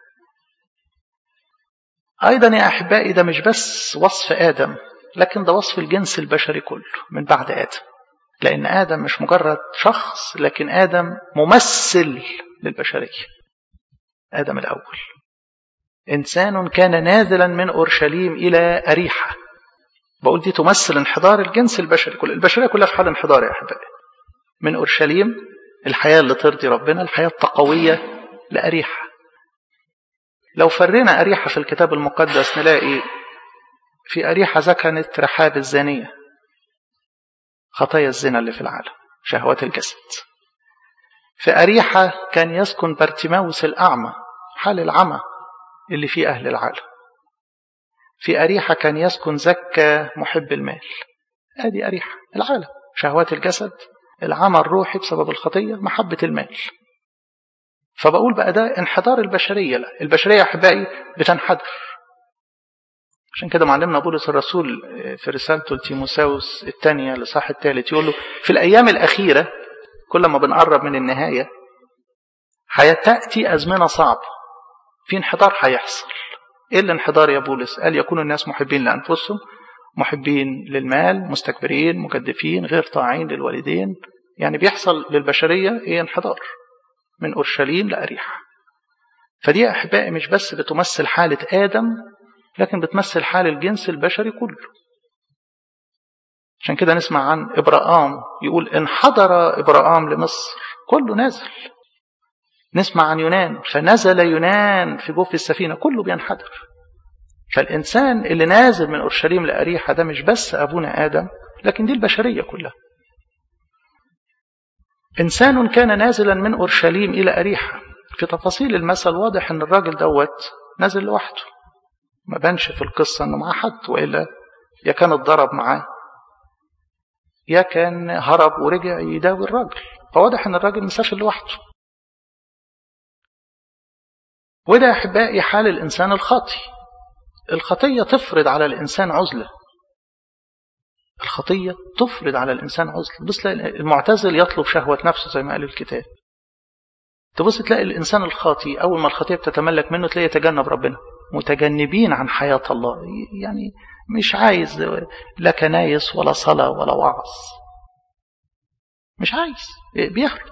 أيضا يا أحبائي ده مش بس وصف آدم لكن ده وصف الجنس البشري كله من بعد آدم لأن آدم مش مجرد شخص لكن آدم ممثل للبشرية آدم الأول إنسان كان نازلا من أورشليم إلى أريحة بقول دي تمثل انحدار الجنس البشري كل البشرية كلها في حال انحدار يا أحبائي من أورشليم الحياة اللي ترضي ربنا الحياة التقوية لأريحة لو فرينا أريحة في الكتاب المقدس نلاقي في أريحة سكنت رحاب الزانية خطايا الزنا اللي في العالم شهوات الجسد في أريحة كان يسكن بارتيماوس الأعمى حال العمى اللي فيه أهل العالم في أريحة كان يسكن زكا محب المال أدي أريحة العالم شهوات الجسد العمى الروحي بسبب الخطية محبة المال فبقول بقى ده انحدار البشرية لا البشرية أحبائي بتنحدر عشان كده معلمنا بولس الرسول في رسالته لتيموساوس الثانية لصح الثالث يقول له في الأيام الأخيرة كل ما بنقرب من النهاية هتأتي أزمنة صعبة في انحدار هيحصل إيه الانحدار يا بولس قال يكون الناس محبين لأنفسهم محبين للمال مستكبرين مكدفين غير طاعين للوالدين يعني بيحصل للبشرية إيه انحدار من أورشليم لأريحة فدي يا أحبائي مش بس بتمثل حالة آدم لكن بتمثل حال الجنس البشري كله عشان كده نسمع عن إبراهام يقول انحدر إبراهام لمصر كله نازل نسمع عن يونان فنزل يونان في جوف السفينة كله بينحدر فالإنسان اللي نازل من أورشليم لأريحة ده مش بس أبونا آدم لكن دي البشرية كلها إنسان كان نازلا من أورشليم إلى أريحة في تفاصيل المثل واضح أن الراجل دوت نازل لوحده ما بانش في القصة أنه معاه حد وإلا يا كان اتضرب معاه يا كان هرب ورجع يداوي الراجل فواضح أن الراجل مسافر لوحده وده يا أحبائي حال الإنسان الخاطي الخطية تفرض على الإنسان عزلة الخطية تفرض على الإنسان عزلة بص المعتزل يطلب شهوة نفسه زي ما قال الكتاب تبص تلاقي الإنسان الخاطي أول ما الخطية بتتملك منه تلاقيه يتجنب ربنا متجنبين عن حياة الله يعني مش عايز لا كنايس ولا صلاة ولا وعظ مش عايز بيهرب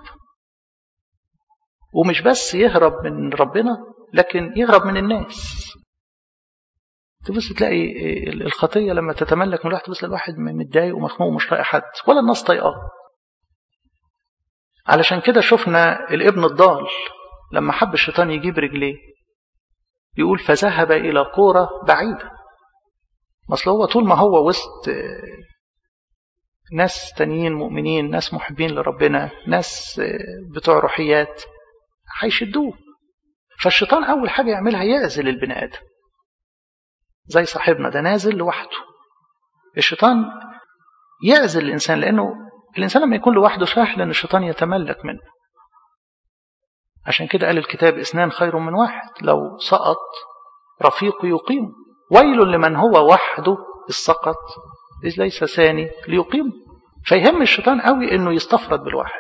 ومش بس يهرب من ربنا لكن يهرب من الناس تبص تلاقي الخطيه لما تتملك من الواحد تبص الواحد متضايق ومخنوق ومش طايق حد ولا الناس طايقاه علشان كده شفنا الابن الضال لما حب الشيطان يجيب رجليه يقول فذهب الى قوره بعيده اصل هو طول ما هو وسط ناس تانيين مؤمنين ناس محبين لربنا ناس بتوع روحيات هيشدوه فالشيطان اول حاجه يعملها يعزل البني ادم زي صاحبنا ده نازل لوحده الشيطان يعزل الإنسان لأنه الإنسان لما يكون لوحده سهل أن الشيطان يتملك منه عشان كده قال الكتاب اثنان خير من واحد لو سقط رفيق يقيم ويل لمن هو وحده السقط إذ ليس ثاني ليقيم فيهم الشيطان قوي أنه يستفرد بالواحد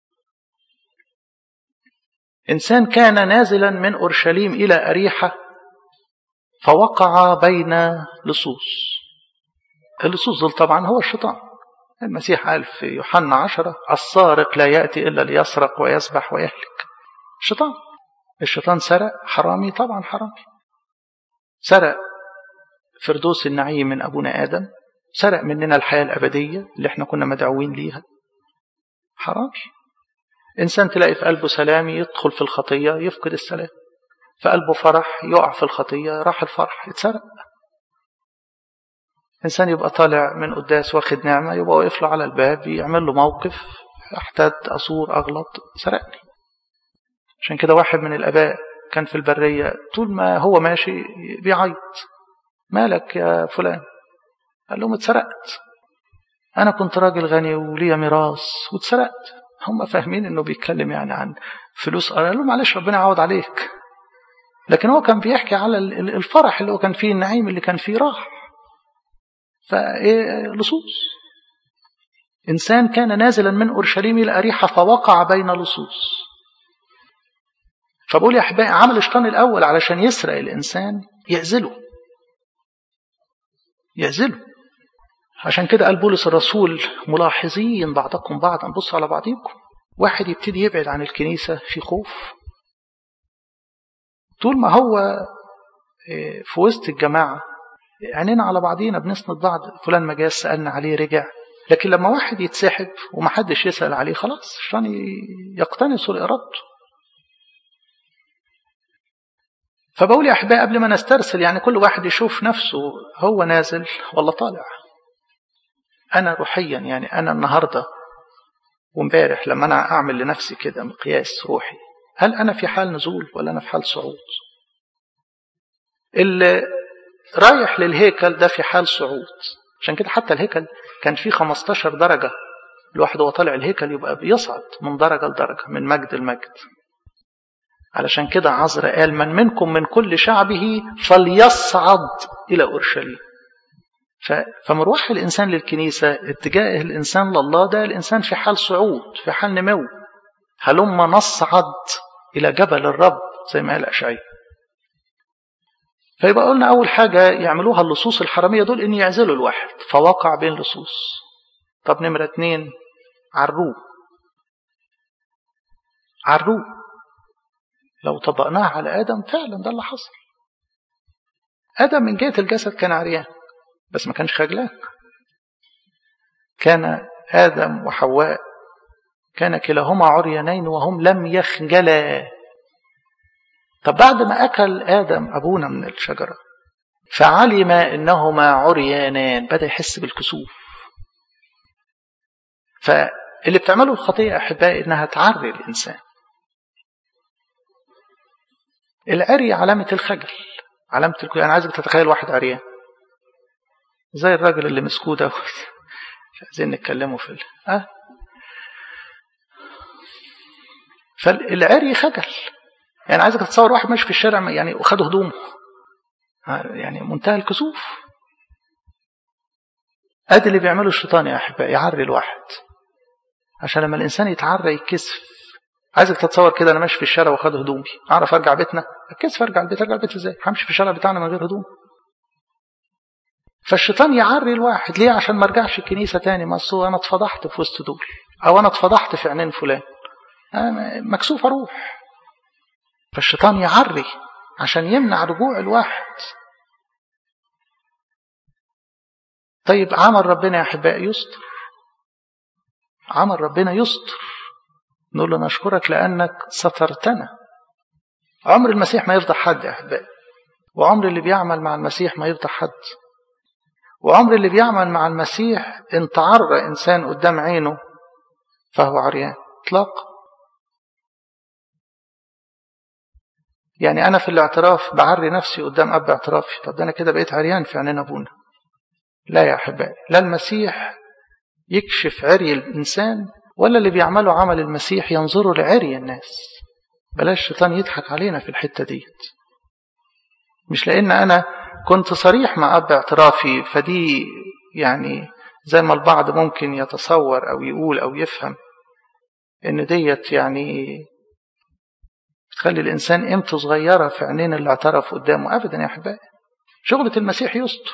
إنسان كان نازلا من أورشليم إلى أريحة فوقع بين لصوص اللصوص دول طبعا هو الشيطان المسيح قال في يوحنا عشرة السارق لا يأتي إلا ليسرق ويسبح ويهلك الشيطان الشيطان سرق حرامي طبعا حرامي سرق فردوس النعيم من أبونا آدم سرق مننا الحياة الأبدية اللي احنا كنا مدعوين ليها حرامي إنسان تلاقي في قلبه سلام يدخل في الخطية يفقد السلام في قلبه فرح يقع في الخطية راح الفرح يتسرق إنسان يبقى طالع من قداس واخد نعمة يبقى واقف له على الباب يعمل له موقف أحتد أصور أغلط سرقني عشان كده واحد من الآباء كان في البرية طول ما هو ماشي بيعيط مالك يا فلان قال لهم اتسرقت أنا كنت راجل غني وليا ميراث واتسرقت هم فاهمين إنه بيتكلم يعني عن فلوس قال له معلش ربنا يعوض عليك لكن هو كان بيحكي على الفرح اللي هو كان فيه النعيم اللي كان فيه راح فايه لصوص انسان كان نازلا من اورشليم الى اريحه فوقع بين لصوص فبقول يا احبائي عمل الشيطان الاول علشان يسرق الانسان يعزله يعزله عشان كده قال بولس الرسول ملاحظين بعضكم بعضا بصوا على بعضكم واحد يبتدي يبعد عن الكنيسه في خوف طول ما هو في وسط الجماعة عينينا على بعضينا بنسند بعض فلان ما جاش سألنا عليه رجع لكن لما واحد يتسحب ومحدش يسأل عليه خلاص عشان يقتنصوا لإرادته فبقول يا أحبائي قبل ما نسترسل يعني كل واحد يشوف نفسه هو نازل ولا طالع أنا روحيا يعني أنا النهاردة وامبارح لما أنا أعمل لنفسي كده مقياس روحي هل أنا في حال نزول ولا أنا في حال صعود اللي رايح للهيكل ده في حال صعود عشان كده حتى الهيكل كان فيه 15 درجة الواحد وهو طالع الهيكل يبقى بيصعد من درجة لدرجة من مجد لمجد علشان كده عذرا قال من منكم من كل شعبه فليصعد إلى أورشليم فمروح الإنسان للكنيسة اتجاه الإنسان لله ده الإنسان في حال صعود في حال نمو هلما نصعد إلى جبل الرب زي ما قال أشعياء فيبقى قلنا أول حاجة يعملوها اللصوص الحرامية دول إن يعزلوا الواحد فوقع بين لصوص طب نمرة اتنين عروه عروه لو طبقناها على آدم فعلا ده اللي حصل آدم من جهة الجسد كان عريان بس ما كانش خجلان كان آدم وحواء كان كلاهما عريانين وهم لم يخجلا طب بعد ما أكل آدم أبونا من الشجرة فعلم إنهما عريانان بدأ يحس بالكسوف فاللي بتعمله الخطيئة أحبائي إنها تعري الإنسان العري علامة الخجل علامة الكل أنا عايزك تتخيل واحد عريان زي الراجل اللي مسكوه ده مش عايزين نتكلموا في ال... أه؟ فالعري خجل يعني عايزك تتصور واحد ماشي في الشارع يعني وخد هدومه يعني منتهى الكسوف ادي اللي بيعمله الشيطان يا احبائي يعري الواحد عشان لما الانسان يتعرى يتكسف عايزك تتصور كده انا ماشي في الشارع واخد هدومي اعرف ارجع بيتنا اتكسف ارجع البيت ارجع البيت ازاي همشي في الشارع بتاعنا من غير هدوم فالشيطان يعري الواحد ليه عشان ما ارجعش الكنيسه تاني ما انا اتفضحت في وسط دول او انا اتفضحت في عينين فلان أنا مكسوف اروح فالشيطان يعري عشان يمنع رجوع الواحد طيب عمل ربنا يا احبائي يستر عمل ربنا يستر نقول له نشكرك لانك سترتنا عمر المسيح ما يفضح حد يا احبائي وعمر اللي بيعمل مع المسيح ما يفضح حد وعمر اللي بيعمل مع المسيح ان تعرى انسان قدام عينه فهو عريان اطلاقا يعني أنا في الاعتراف بعري نفسي قدام أب اعترافي طب ده أنا كده بقيت عريان في عينين أبونا لا يا أحبائي لا المسيح يكشف عري الإنسان ولا اللي بيعملوا عمل المسيح ينظروا لعري الناس بلاش الشيطان يضحك علينا في الحتة ديت مش لأن أنا كنت صريح مع أب اعترافي فدي يعني زي ما البعض ممكن يتصور أو يقول أو يفهم إن ديت يعني تخلي الإنسان قيمته صغيرة في عينين اللي اعترف قدامه أبدا يا أحبائي شغلة المسيح يستر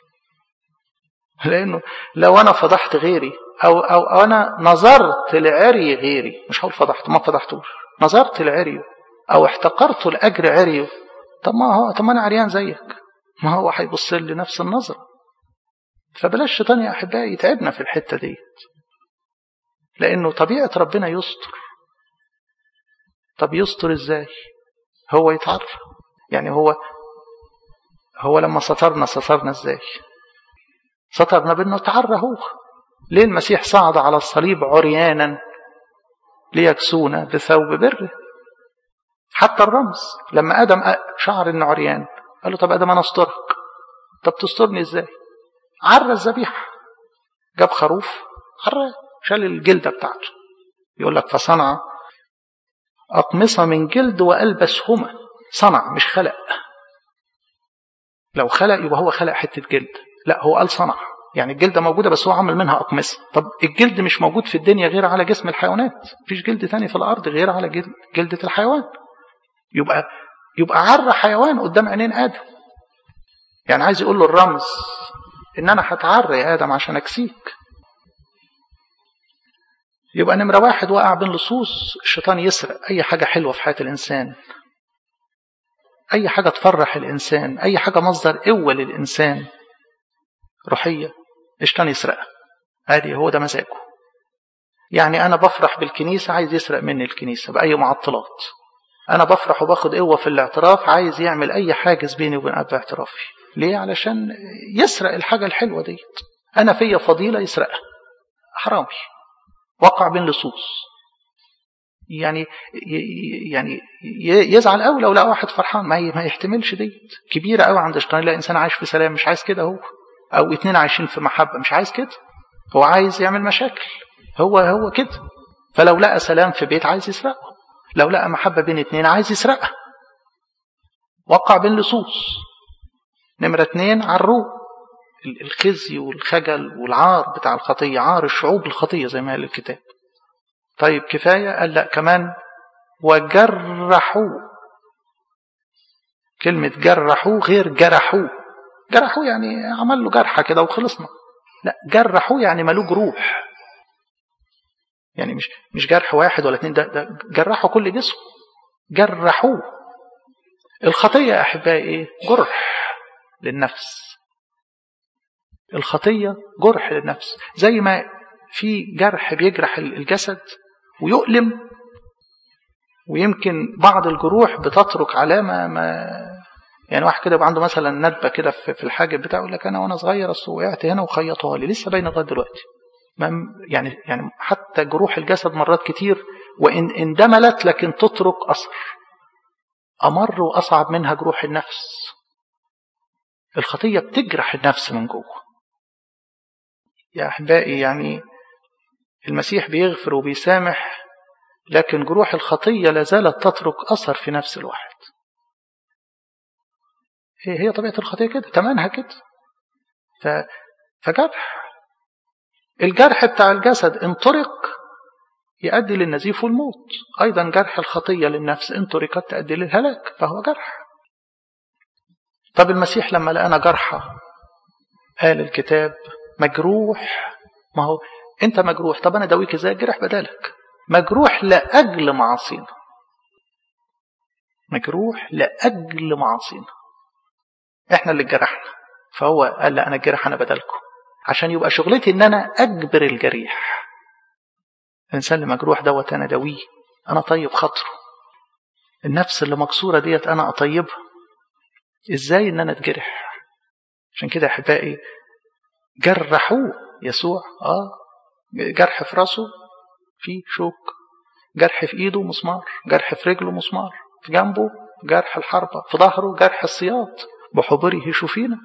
لأنه لو أنا فضحت غيري أو, أو, أو أنا نظرت لعري غيري مش هقول فضحت ما فضحتوش نظرت لعريه أو احتقرت لأجر عريه طب ما هو طب ما أنا عريان زيك ما هو هيبص لي نفس النظرة فبلاش الشيطان يا أحبائي يتعبنا في الحتة ديت لأنه طبيعة ربنا يستر طب يستر ازاي هو يتعرف يعني هو هو لما سترنا سترنا ازاي سترنا بانه تعرى هو ليه المسيح صعد على الصليب عريانا ليكسونا بثوب بره حتى الرمز لما ادم شعر انه عريان قال له طب ادم انا استرك طب تسترني ازاي عرى الذبيحه جاب خروف عرى شال الجلده بتاعته يقول لك فصنع أقمصة من جلد وألبسهما صنع مش خلق لو خلق يبقى هو خلق حتة جلد لا هو قال صنع يعني الجلدة موجودة بس هو عمل منها أقمصة طب الجلد مش موجود في الدنيا غير على جسم الحيوانات مفيش جلد تاني في الأرض غير على جلدة الحيوان يبقى يبقى عرى حيوان قدام عينين آدم يعني عايز يقول له الرمز إن أنا هتعرى يا آدم عشان أكسيك يبقى نمرة واحد وقع بين لصوص الشيطان يسرق أي حاجة حلوة في حياة الإنسان أي حاجة تفرح الإنسان أي حاجة مصدر قوة للإنسان روحية الشيطان يسرقها هذه هو ده مزاجه يعني أنا بفرح بالكنيسة عايز يسرق مني الكنيسة بأي معطلات أنا بفرح وباخد قوة في الاعتراف عايز يعمل أي حاجز بيني وبين أب اعترافي ليه علشان يسرق الحاجة الحلوة ديت أنا فيا فضيلة يسرقها حرامي وقع بين لصوص يعني يعني يزعل قوي لو لقى واحد فرحان ما ما يحتملش ديت كبيره قوي عند الشيطان يلاقي انسان عايش في سلام مش عايز كده هو او اتنين عايشين في محبه مش عايز كده هو عايز يعمل مشاكل هو هو كده فلو لقى سلام في بيت عايز يسرقه لو لقى محبة بين اتنين عايز يسرقها وقع بين لصوص نمرة اتنين عروه الخزي والخجل والعار بتاع الخطية عار الشعوب الخطية زي ما قال الكتاب طيب كفاية قال لا كمان وجرحوه كلمة جرحوه غير جرحوه جرحوه يعني عمل له جرحة كده وخلصنا لا جرحوه يعني ملوه جروح يعني مش مش جرح واحد ولا اتنين ده, ده جرحوا كل جسمه جرحوه الخطية يا أحبائي إيه؟ جرح للنفس الخطية جرح للنفس زي ما في جرح بيجرح الجسد ويؤلم ويمكن بعض الجروح بتترك علامة ما يعني واحد كده يبقى عنده مثلا ندبة كده في الحاجب بتاعه يقول لك أنا وأنا صغير أصل وقعت هنا وخيطوها لي لسه باينة لغاية دلوقتي يعني يعني حتى جروح الجسد مرات كتير وإن اندملت لكن تترك أثر أمر وأصعب منها جروح النفس الخطية بتجرح النفس من جوه يا أحبائي يعني المسيح بيغفر وبيسامح لكن جروح الخطية لا زالت تترك أثر في نفس الواحد هي هي طبيعة الخطية كده تمنها كده ف... فجرح الجرح بتاع الجسد ان طرق يؤدي للنزيف والموت أيضا جرح الخطية للنفس إن طرقت تؤدي للهلاك فهو جرح طب المسيح لما لقانا جرحة قال الكتاب مجروح ما هو انت مجروح طب انا داويك ازاي جرح بدالك مجروح لاجل معاصينا مجروح لاجل معاصينا احنا اللي اتجرحنا فهو قال لا انا الجرح انا بدلكم عشان يبقى شغلتي ان انا اجبر الجريح الانسان اللي مجروح دوت انا داويه انا طيب خاطره النفس اللي مكسوره ديت انا اطيبها ازاي ان انا اتجرح عشان كده احبائي جرحوه يسوع اه جرح في راسه في شوك جرح في ايده مسمار جرح في رجله مسمار في جنبه جرح الحربة في ظهره جرح السياط بحبره شوفينا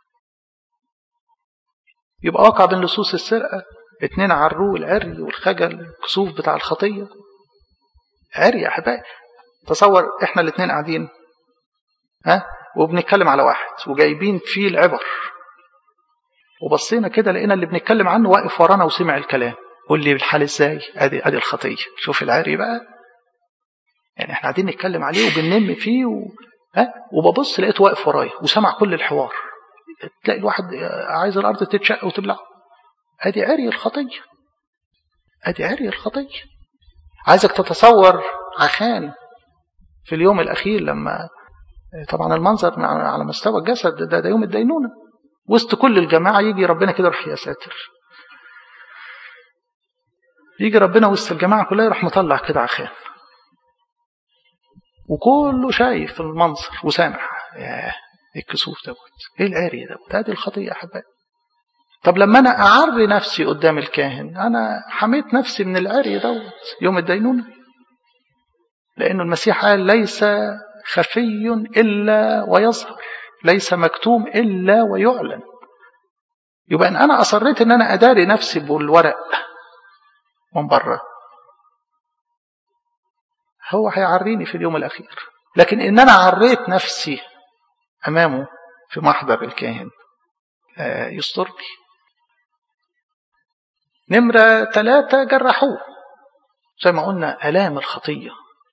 يبقى وقع بين لصوص السرقة اتنين عروه العري والخجل الكسوف بتاع الخطية عري يا أحبائي تصور احنا الاتنين قاعدين ها وبنتكلم على واحد وجايبين فيه العبر وبصينا كده لقينا اللي بنتكلم عنه واقف ورانا وسمع الكلام قول لي الحال ازاي ادي ادي الخطيه شوف العري بقى يعني احنا قاعدين نتكلم عليه وبننم فيه و... ها وببص لقيته واقف ورايا وسمع كل الحوار تلاقي الواحد عايز الارض تتشق وتبلع ادي عري الخطيه ادي عري الخطيه عايزك تتصور عخان في اليوم الاخير لما طبعا المنظر على مستوى الجسد ده, ده يوم الدينونه وسط كل الجماعة يجي ربنا كده يروح يا ساتر يجي ربنا وسط الجماعة كلها يروح مطلع كده عخان وكله شايف المنظر وسامع ياه ايه الكسوف دوت ايه العري دوت هذه الخطية احبائي طب لما انا اعري نفسي قدام الكاهن انا حميت نفسي من العري دوت يوم الدينونة لانه المسيح قال ليس خفي الا ويظهر ليس مكتوم إلا ويعلن يبقى إن أنا أصريت إن أنا أداري نفسي بالورق من بره هو هيعريني في اليوم الأخير لكن إن أنا عريت نفسي أمامه في محضر الكاهن يسترني نمرة ثلاثة جرحوه زي ما قلنا آلام الخطية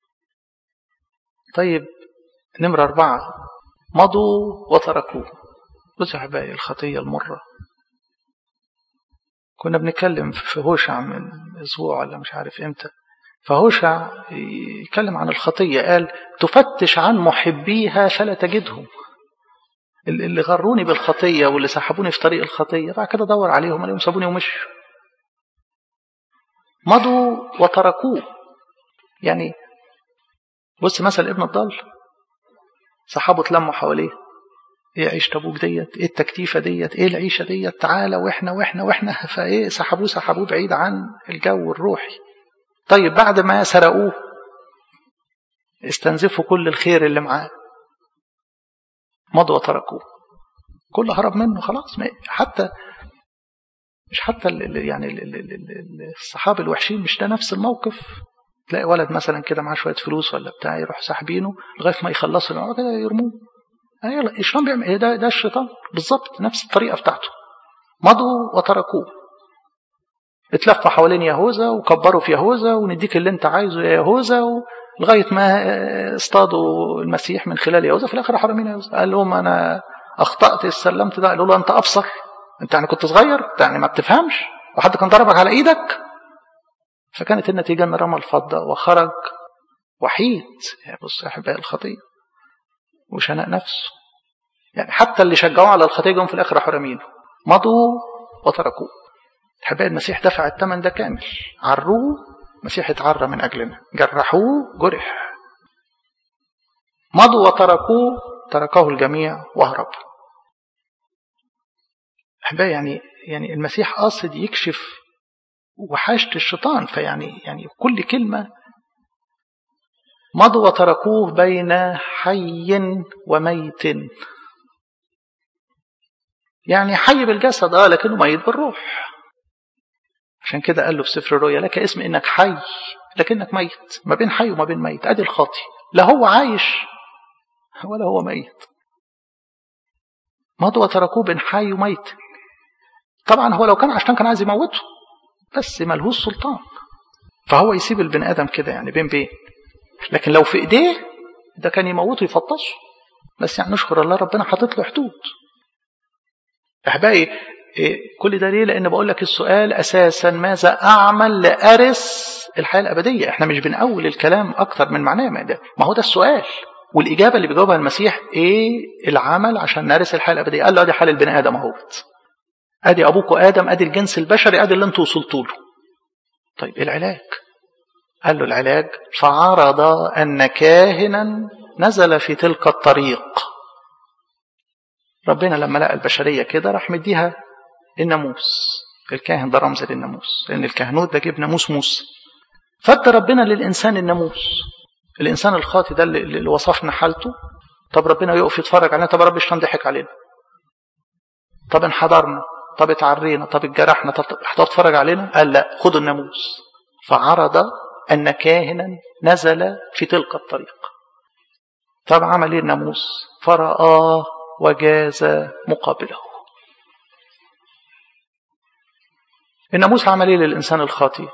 طيب نمرة أربعة مضوا وتركوه بصوا يا حبايبي الخطية المرة كنا بنتكلم في هوشع من أسبوع ولا مش عارف إمتى فهوشع يتكلم عن الخطية قال تفتش عن محبيها فلا تجدهم اللي غروني بالخطية واللي سحبوني في طريق الخطية بعد كده دور عليهم عليهم سابوني ومشوا مضوا وتركوه يعني بص مثل ابن الضال صحابه اتلموا حواليه ايه عيشة ابوك ديت ايه التكتيفة ديت ايه العيشة ديت تعالى واحنا واحنا واحنا فايه سحبوه سحبوه بعيد عن الجو الروحي طيب بعد ما سرقوه استنزفوا كل الخير اللي معاه مضوا وتركوه كل هرب منه خلاص حتى مش حتى ال يعني ال الصحابة الوحشين مش ده نفس الموقف تلاقي ولد مثلا كده معاه شويه فلوس ولا بتاع يروح ساحبينه لغايه ما يخلصوا العمر كده يرموه يلا الشيطان بيعمل ايه ده ده الشيطان بالظبط نفس الطريقه بتاعته مضوا وتركوه اتلفوا حوالين يهوذا وكبروا في يهوذا ونديك اللي انت عايزه يا يهوذا لغايه ما اصطادوا المسيح من خلال يهوذا في الاخر حرمين يهوذا قال لهم انا اخطات استسلمت ده قالوا له انت ابصر انت يعني كنت صغير انت يعني ما بتفهمش وحد كان ضربك على ايدك فكانت النتيجه ان رمى الفضه وخرج وحيد يعني بص يا احبائي الخطيه وشنق نفسه يعني حتى اللي شجعوه على الخطيه جم في الاخر راحوا رامينه مضوا وتركوه احبائي المسيح دفع الثمن ده كامل عروه المسيح اتعرى من اجلنا جرحوه جرح مضوا وتركوه تركه الجميع وهرب احبائي يعني يعني المسيح قاصد يكشف وحاشة الشيطان فيعني يعني كل كلمة مضوا وتركوه بين حي وميت يعني حي بالجسد اه لكنه ميت بالروح عشان كده قال له في سفر الرؤيا لك اسم انك حي لكنك ميت ما بين حي وما بين ميت ادي الخاطي لا هو عايش ولا هو ميت مضوا وتركوه بين حي وميت طبعا هو لو كان عشان كان عايز يموته بس ملهوش سلطان فهو يسيب البني ادم كده يعني بين بين لكن لو في ايديه ده كان يموته يفطسه بس يعني نشكر الله ربنا حاطط له حدود احبائي إيه كل ده ليه لان بقول لك السؤال اساسا ماذا اعمل لارث الحياه الابديه احنا مش بنقول الكلام اكتر من معناه ما, ده. ما هو ده السؤال والاجابه اللي بيجاوبها المسيح ايه العمل عشان نرث الحياه الابديه قال له ادي حال البني ادم اهوت ادي ابوكوا ادم ادي الجنس البشري ادي اللي انتوا وصلتوا له طيب ايه العلاج قال له العلاج فعرض ان كاهنا نزل في تلك الطريق ربنا لما لقى البشريه كده راح مديها الناموس الكاهن ده رمز للناموس لان الكهنوت ده جيب ناموس موسى فادى ربنا للانسان الناموس الانسان الخاطي ده اللي, اللي وصفنا حالته طب ربنا يقف يتفرج علينا طب رب الشيطان ضحك علينا طب انحدرنا طب اتعرينا طب اتجرحنا طب هتتفرج علينا قال لا خدوا الناموس فعرض ان كاهنا نزل في تلك الطريق طب عمل ايه الناموس فرآه وجاز مقابله الناموس عمل ايه للانسان الخاطئ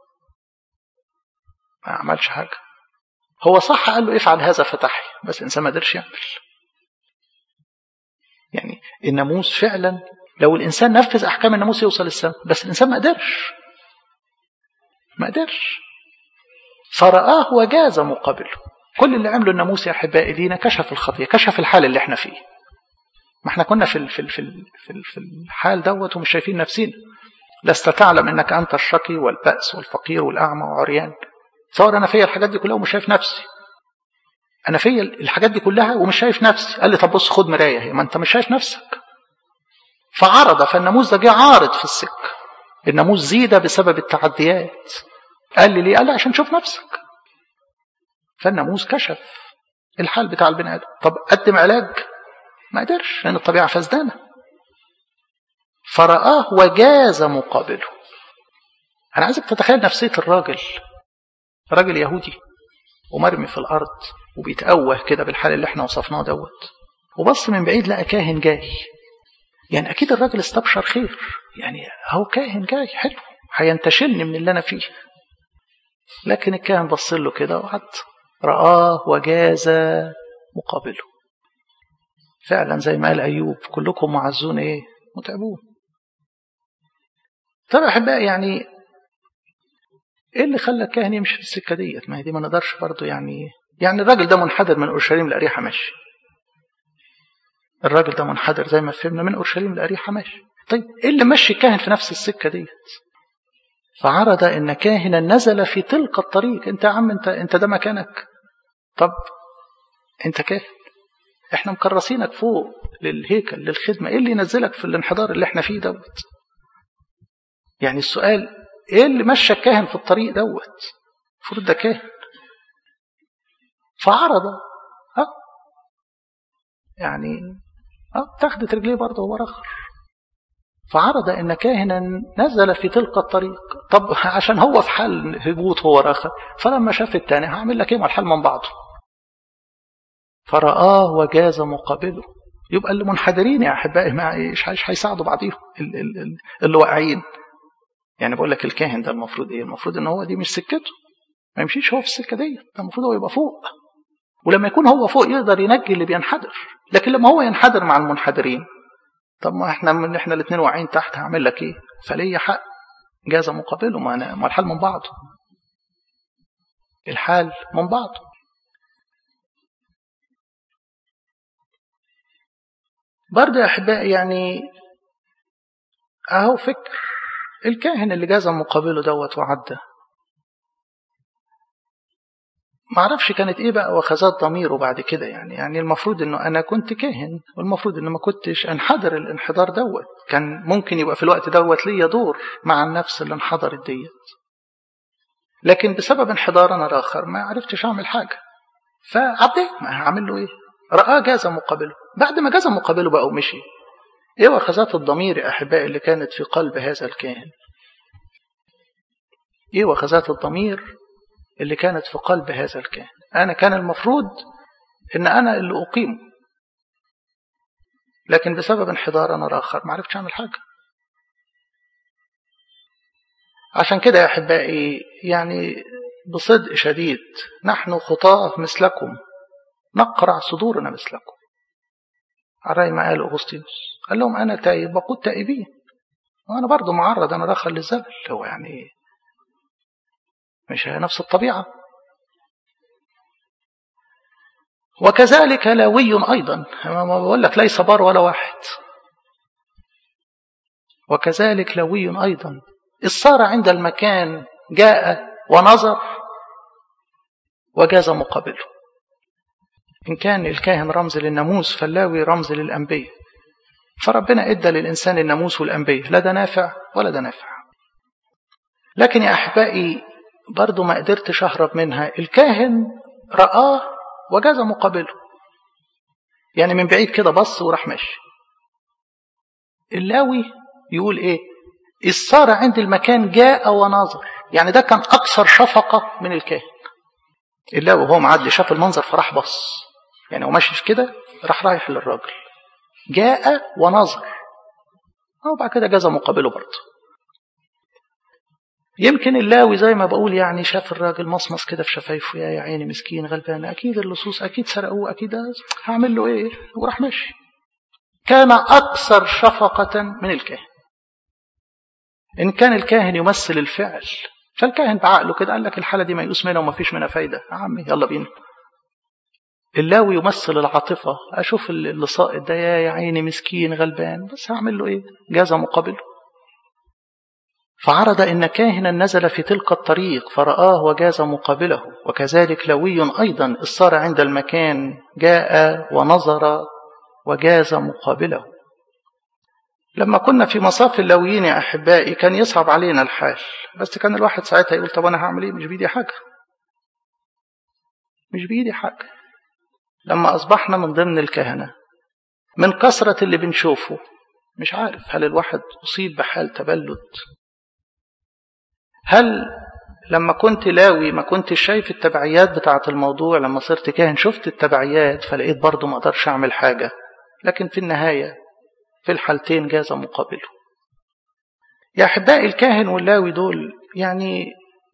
ما عملش حاجه هو صح قال له افعل هذا فتحي بس الانسان ما قدرش يعمل يعني الناموس فعلا لو الانسان نفذ احكام الناموس يوصل السماء بس الانسان ما قدرش ما قدرش فرآه وجاز مقابله كل اللي عمله الناموس يا احبائي لينا كشف الخطيه كشف الحال اللي احنا فيه ما احنا كنا في في في في الحال دوت ومش شايفين نفسينا لست تعلم انك انت الشقي والبأس والفقير والاعمى وعريان تصور انا فيا الحاجات دي كلها ومش شايف نفسي انا فيا الحاجات دي كلها ومش شايف نفسي قال لي طب بص خد مرايه هي ما انت مش شايف نفسك فعرض فالناموس ده جه عارض في السكه الناموس زيد بسبب التعديات قال لي ليه قال لي عشان تشوف نفسك فالناموس كشف الحال بتاع البني ادم طب قدم علاج ما قدرش لان الطبيعه فسدانه فرآه وجاز مقابله أنا عايزك تتخيل نفسية الراجل راجل يهودي ومرمي في الأرض وبيتأوه كده بالحال اللي احنا وصفناه دوت وبص من بعيد لقى كاهن جاي يعني أكيد الراجل استبشر خير يعني هو كاهن جاي حلو هينتشلني من اللي أنا فيه لكن الكاهن بص له كده وقعد رآه وجاز مقابله فعلا زي ما قال أيوب كلكم معزون إيه متعبون طب احبائي يعني ايه اللي خلى الكاهن يمشي في السكه ديت ما هي دي ما نقدرش برضه يعني يعني الراجل ده منحدر من اورشليم لاريحه ماشي الراجل ده منحدر زي ما فهمنا من اورشليم لاريحه ماشي طيب ايه اللي مشي الكاهن في نفس السكه ديت فعرض ان كاهنا نزل في تلك الطريق انت يا عم انت انت ده مكانك طب انت كاهن احنا مكرسينك فوق للهيكل للخدمه ايه اللي ينزلك في الانحدار اللي احنا فيه دوت يعني السؤال ايه اللي مشى الكاهن في الطريق دوت المفروض ده كاهن فعرض ها يعني اه تاخدت رجليه برضه هو رخر فعرض ان كاهنا نزل في تلك الطريق طب عشان هو في حال هبوط هو راخر فلما شاف التاني هعمل لك ايه ما الحال من بعضه فرآه وجاز مقابله يبقى اللي منحدرين يا احبائي ما ايش هيساعدوا بعضيهم اللي واقعين يعني بقول لك الكاهن ده المفروض ايه المفروض ان هو دي مش سكته ما يمشيش هو في السكه دي ده المفروض هو يبقى فوق ولما يكون هو فوق يقدر ينجي اللي بينحدر لكن لما هو ينحدر مع المنحدرين طب ما احنا من احنا الاثنين واقعين تحت هعمل لك ايه فليا حق جاز مقابله ما انا ما الحال من بعضه الحال من بعضه برضه يا احبائي يعني اهو فكر الكاهن اللي جاز مقابله دوت وعدى ما اعرفش كانت ايه بقى وخزات ضميره بعد كده يعني يعني المفروض انه انا كنت كاهن والمفروض انه ما كنتش انحدر الانحدار دوت كان ممكن يبقى في الوقت دوت ليا دور مع النفس اللي انحدرت ديت لكن بسبب انحدار انا الاخر ما عرفتش اعمل حاجه فعديت ما هعمل له ايه رآه جاز مقابله بعد ما جاز مقابله بقى ومشي ايه وخزات الضمير يا احبائي اللي كانت في قلب هذا الكاهن ايه وخزات الضمير اللي كانت في قلب هذا الكاهن أنا كان المفروض إن أنا اللي أقيمه لكن بسبب انحدار أنا الآخر ما عرفتش أعمل حاجة عشان كده يا أحبائي يعني بصدق شديد نحن خطاة مثلكم نقرع صدورنا مثلكم على ما قال أغسطينوس قال لهم أنا تائب وقود تائبين وأنا برضو معرض أنا داخل للزبل هو يعني مش هي نفس الطبيعة وكذلك لاوي أيضا ما بقول لك ليس بار ولا واحد وكذلك لاوي أيضا إذ صار عند المكان جاء ونظر وجاز مقابله إن كان الكاهن رمز للناموس فاللاوي رمز للأنبياء فربنا إدى للإنسان الناموس والأنبياء لا ده نافع ولا ده نافع لكن يا أحبائي برضو ما قدرتش أهرب منها الكاهن رآه وجاز مقابله يعني من بعيد كده بص وراح ماشي اللاوي يقول ايه إذ صار عند المكان جاء ونظر يعني ده كان أكثر شفقة من الكاهن اللاوي وهو معدي شاف المنظر فراح بص يعني هو ماشي كده راح رايح للراجل جاء ونظر وبعد كده جاز مقابله برضه يمكن اللاوي زي ما بقول يعني شاف الراجل مصمص كده في شفايفه يا عيني مسكين غلبان اكيد اللصوص اكيد سرقوه اكيد هعمل له ايه وراح ماشي كان اكثر شفقه من الكاهن ان كان الكاهن يمثل الفعل فالكاهن بعقله كده قال لك الحاله دي ميؤوس منها وما فيش منها فايده يا عمي يلا بينا اللاوي يمثل العاطفه اشوف اللي ساقط ده يا عيني مسكين غلبان بس هعمل له ايه جاز مقابله فعرض إن كاهنا نزل في تلك الطريق فرآه وجاز مقابله وكذلك لوي أيضا إذ صار عند المكان جاء ونظر وجاز مقابله لما كنا في مصاف اللويين يا أحبائي كان يصعب علينا الحال بس كان الواحد ساعتها يقول طب أنا هعمل إيه مش بإيدي حاجة مش بإيدي حاجة لما أصبحنا من ضمن الكهنة من كثرة اللي بنشوفه مش عارف هل الواحد أصيب بحال تبلد هل لما كنت لاوي ما كنتش شايف التبعيات بتاعة الموضوع لما صرت كاهن شفت التبعيات فلقيت برضه ما اقدرش اعمل حاجة لكن في النهاية في الحالتين جاز مقابله يا أحبائي الكاهن واللاوي دول يعني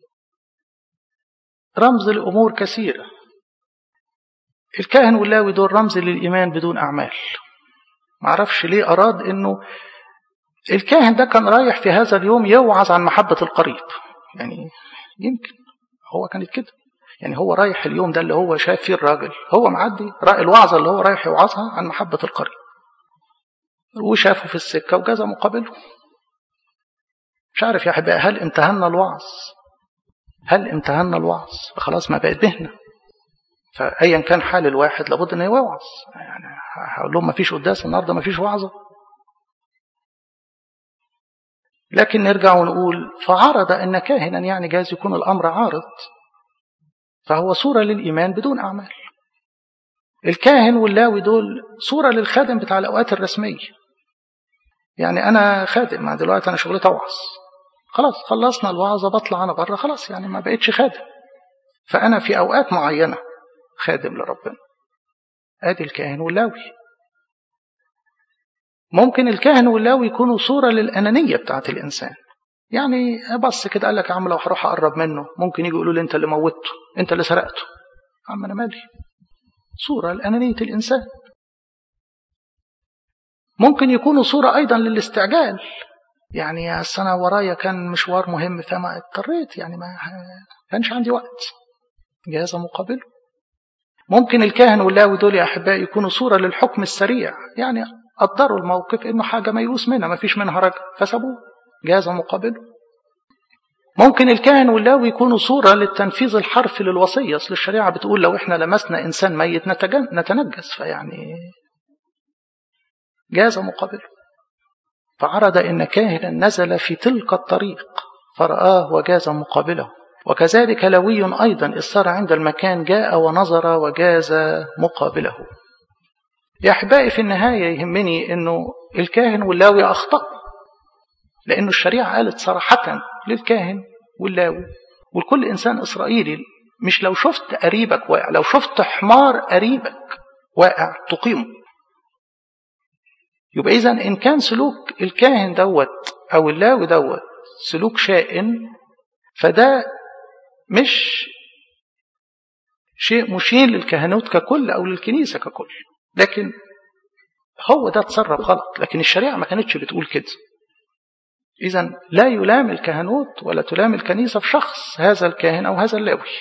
رمز لأمور كثيرة الكاهن واللاوي دول رمز للإيمان بدون أعمال معرفش ليه أراد أنه الكاهن ده كان رايح في هذا اليوم يوعظ عن محبة القريب يعني يمكن هو كانت كده يعني هو رايح اليوم ده اللي هو شايف فيه الراجل هو معدي رأي الوعظة اللي هو رايح يوعظها عن محبة القريب وشافه في السكة وجاز مقابله مش عارف يا أحبائي هل امتهنا الوعظ هل امتهنا الوعظ خلاص ما بقت مهنة فأيا كان حال الواحد لابد أن يوعظ يعني هقول لهم ما فيش قداس النهارده ما فيش وعظة لكن نرجع ونقول فعرض أن كاهنا يعني جاز يكون الأمر عارض فهو صورة للإيمان بدون أعمال الكاهن واللاوي دول صورة للخادم بتاع الأوقات الرسمية يعني أنا خادم مع دلوقتي أنا شغلتي أوعظ خلاص خلصنا الوعظة بطلع أنا بره خلاص يعني ما بقتش خادم فأنا في أوقات معينة خادم لربنا ادي الكاهن واللاوي ممكن الكاهن واللاوي يكونوا صورة للأنانية بتاعت الإنسان يعني بص كده قال لك يا عم لو هروح أقرب منه ممكن يجي يقولوا لي أنت اللي موته أنت اللي سرقته عم أنا مالي صورة لأنانية الإنسان ممكن يكونوا صورة أيضا للاستعجال يعني أصل أنا ورايا كان مشوار مهم فما اضطريت يعني ما كانش عندي وقت جاهز مقابله ممكن الكاهن واللاوي دول يا أحبائي يكونوا صورة للحكم السريع يعني قدروا الموقف إنه حاجة ميؤوس منها ما فيش منها رجع فسابوه جاز مقابله ممكن الكاهن واللاوي يكونوا صورة للتنفيذ الحرفي للوصية أصل الشريعة بتقول لو إحنا لمسنا إنسان ميت نتنجس فيعني جاز مقابله فعرض إن كاهنا نزل في تلك الطريق فرآه وجاز مقابله وكذلك لوي أيضا إذ صار عند المكان جاء ونظر وجاز مقابله يا أحبائي في النهاية يهمني أنه الكاهن واللاوي أخطأ لأنه الشريعة قالت صراحة للكاهن واللاوي ولكل إنسان إسرائيلي مش لو شفت قريبك واقع لو شفت حمار قريبك واقع تقيمه يبقى إذا إن كان سلوك الكاهن دوت أو اللاوي دوت سلوك شائن فده مش شيء مشين للكهنوت ككل أو للكنيسة ككل لكن هو ده تصرف غلط لكن الشريعة ما كانتش بتقول كده إذا لا يلام الكهنوت ولا تلام الكنيسة في شخص هذا الكاهن أو هذا اللاوي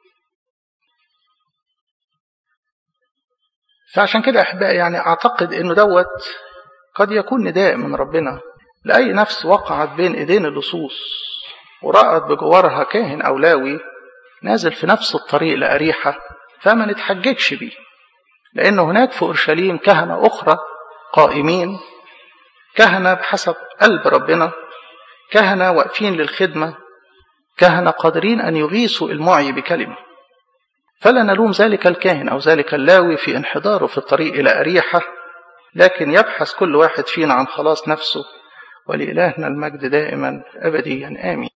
فعشان كده أحبائي يعني أعتقد أنه دوت قد يكون نداء من ربنا لأي نفس وقعت بين إيدين اللصوص ورأت بجوارها كاهن أو لاوي نازل في نفس الطريق لأريحة فما نتحججش بيه لأن هناك في أورشليم كهنة أخرى قائمين كهنة بحسب قلب ربنا كهنة واقفين للخدمة كهنة قادرين أن يغيثوا المعي بكلمة فلا نلوم ذلك الكاهن أو ذلك اللاوي في انحداره في الطريق إلى أريحة لكن يبحث كل واحد فينا عن خلاص نفسه ولإلهنا المجد دائما أبديا آمين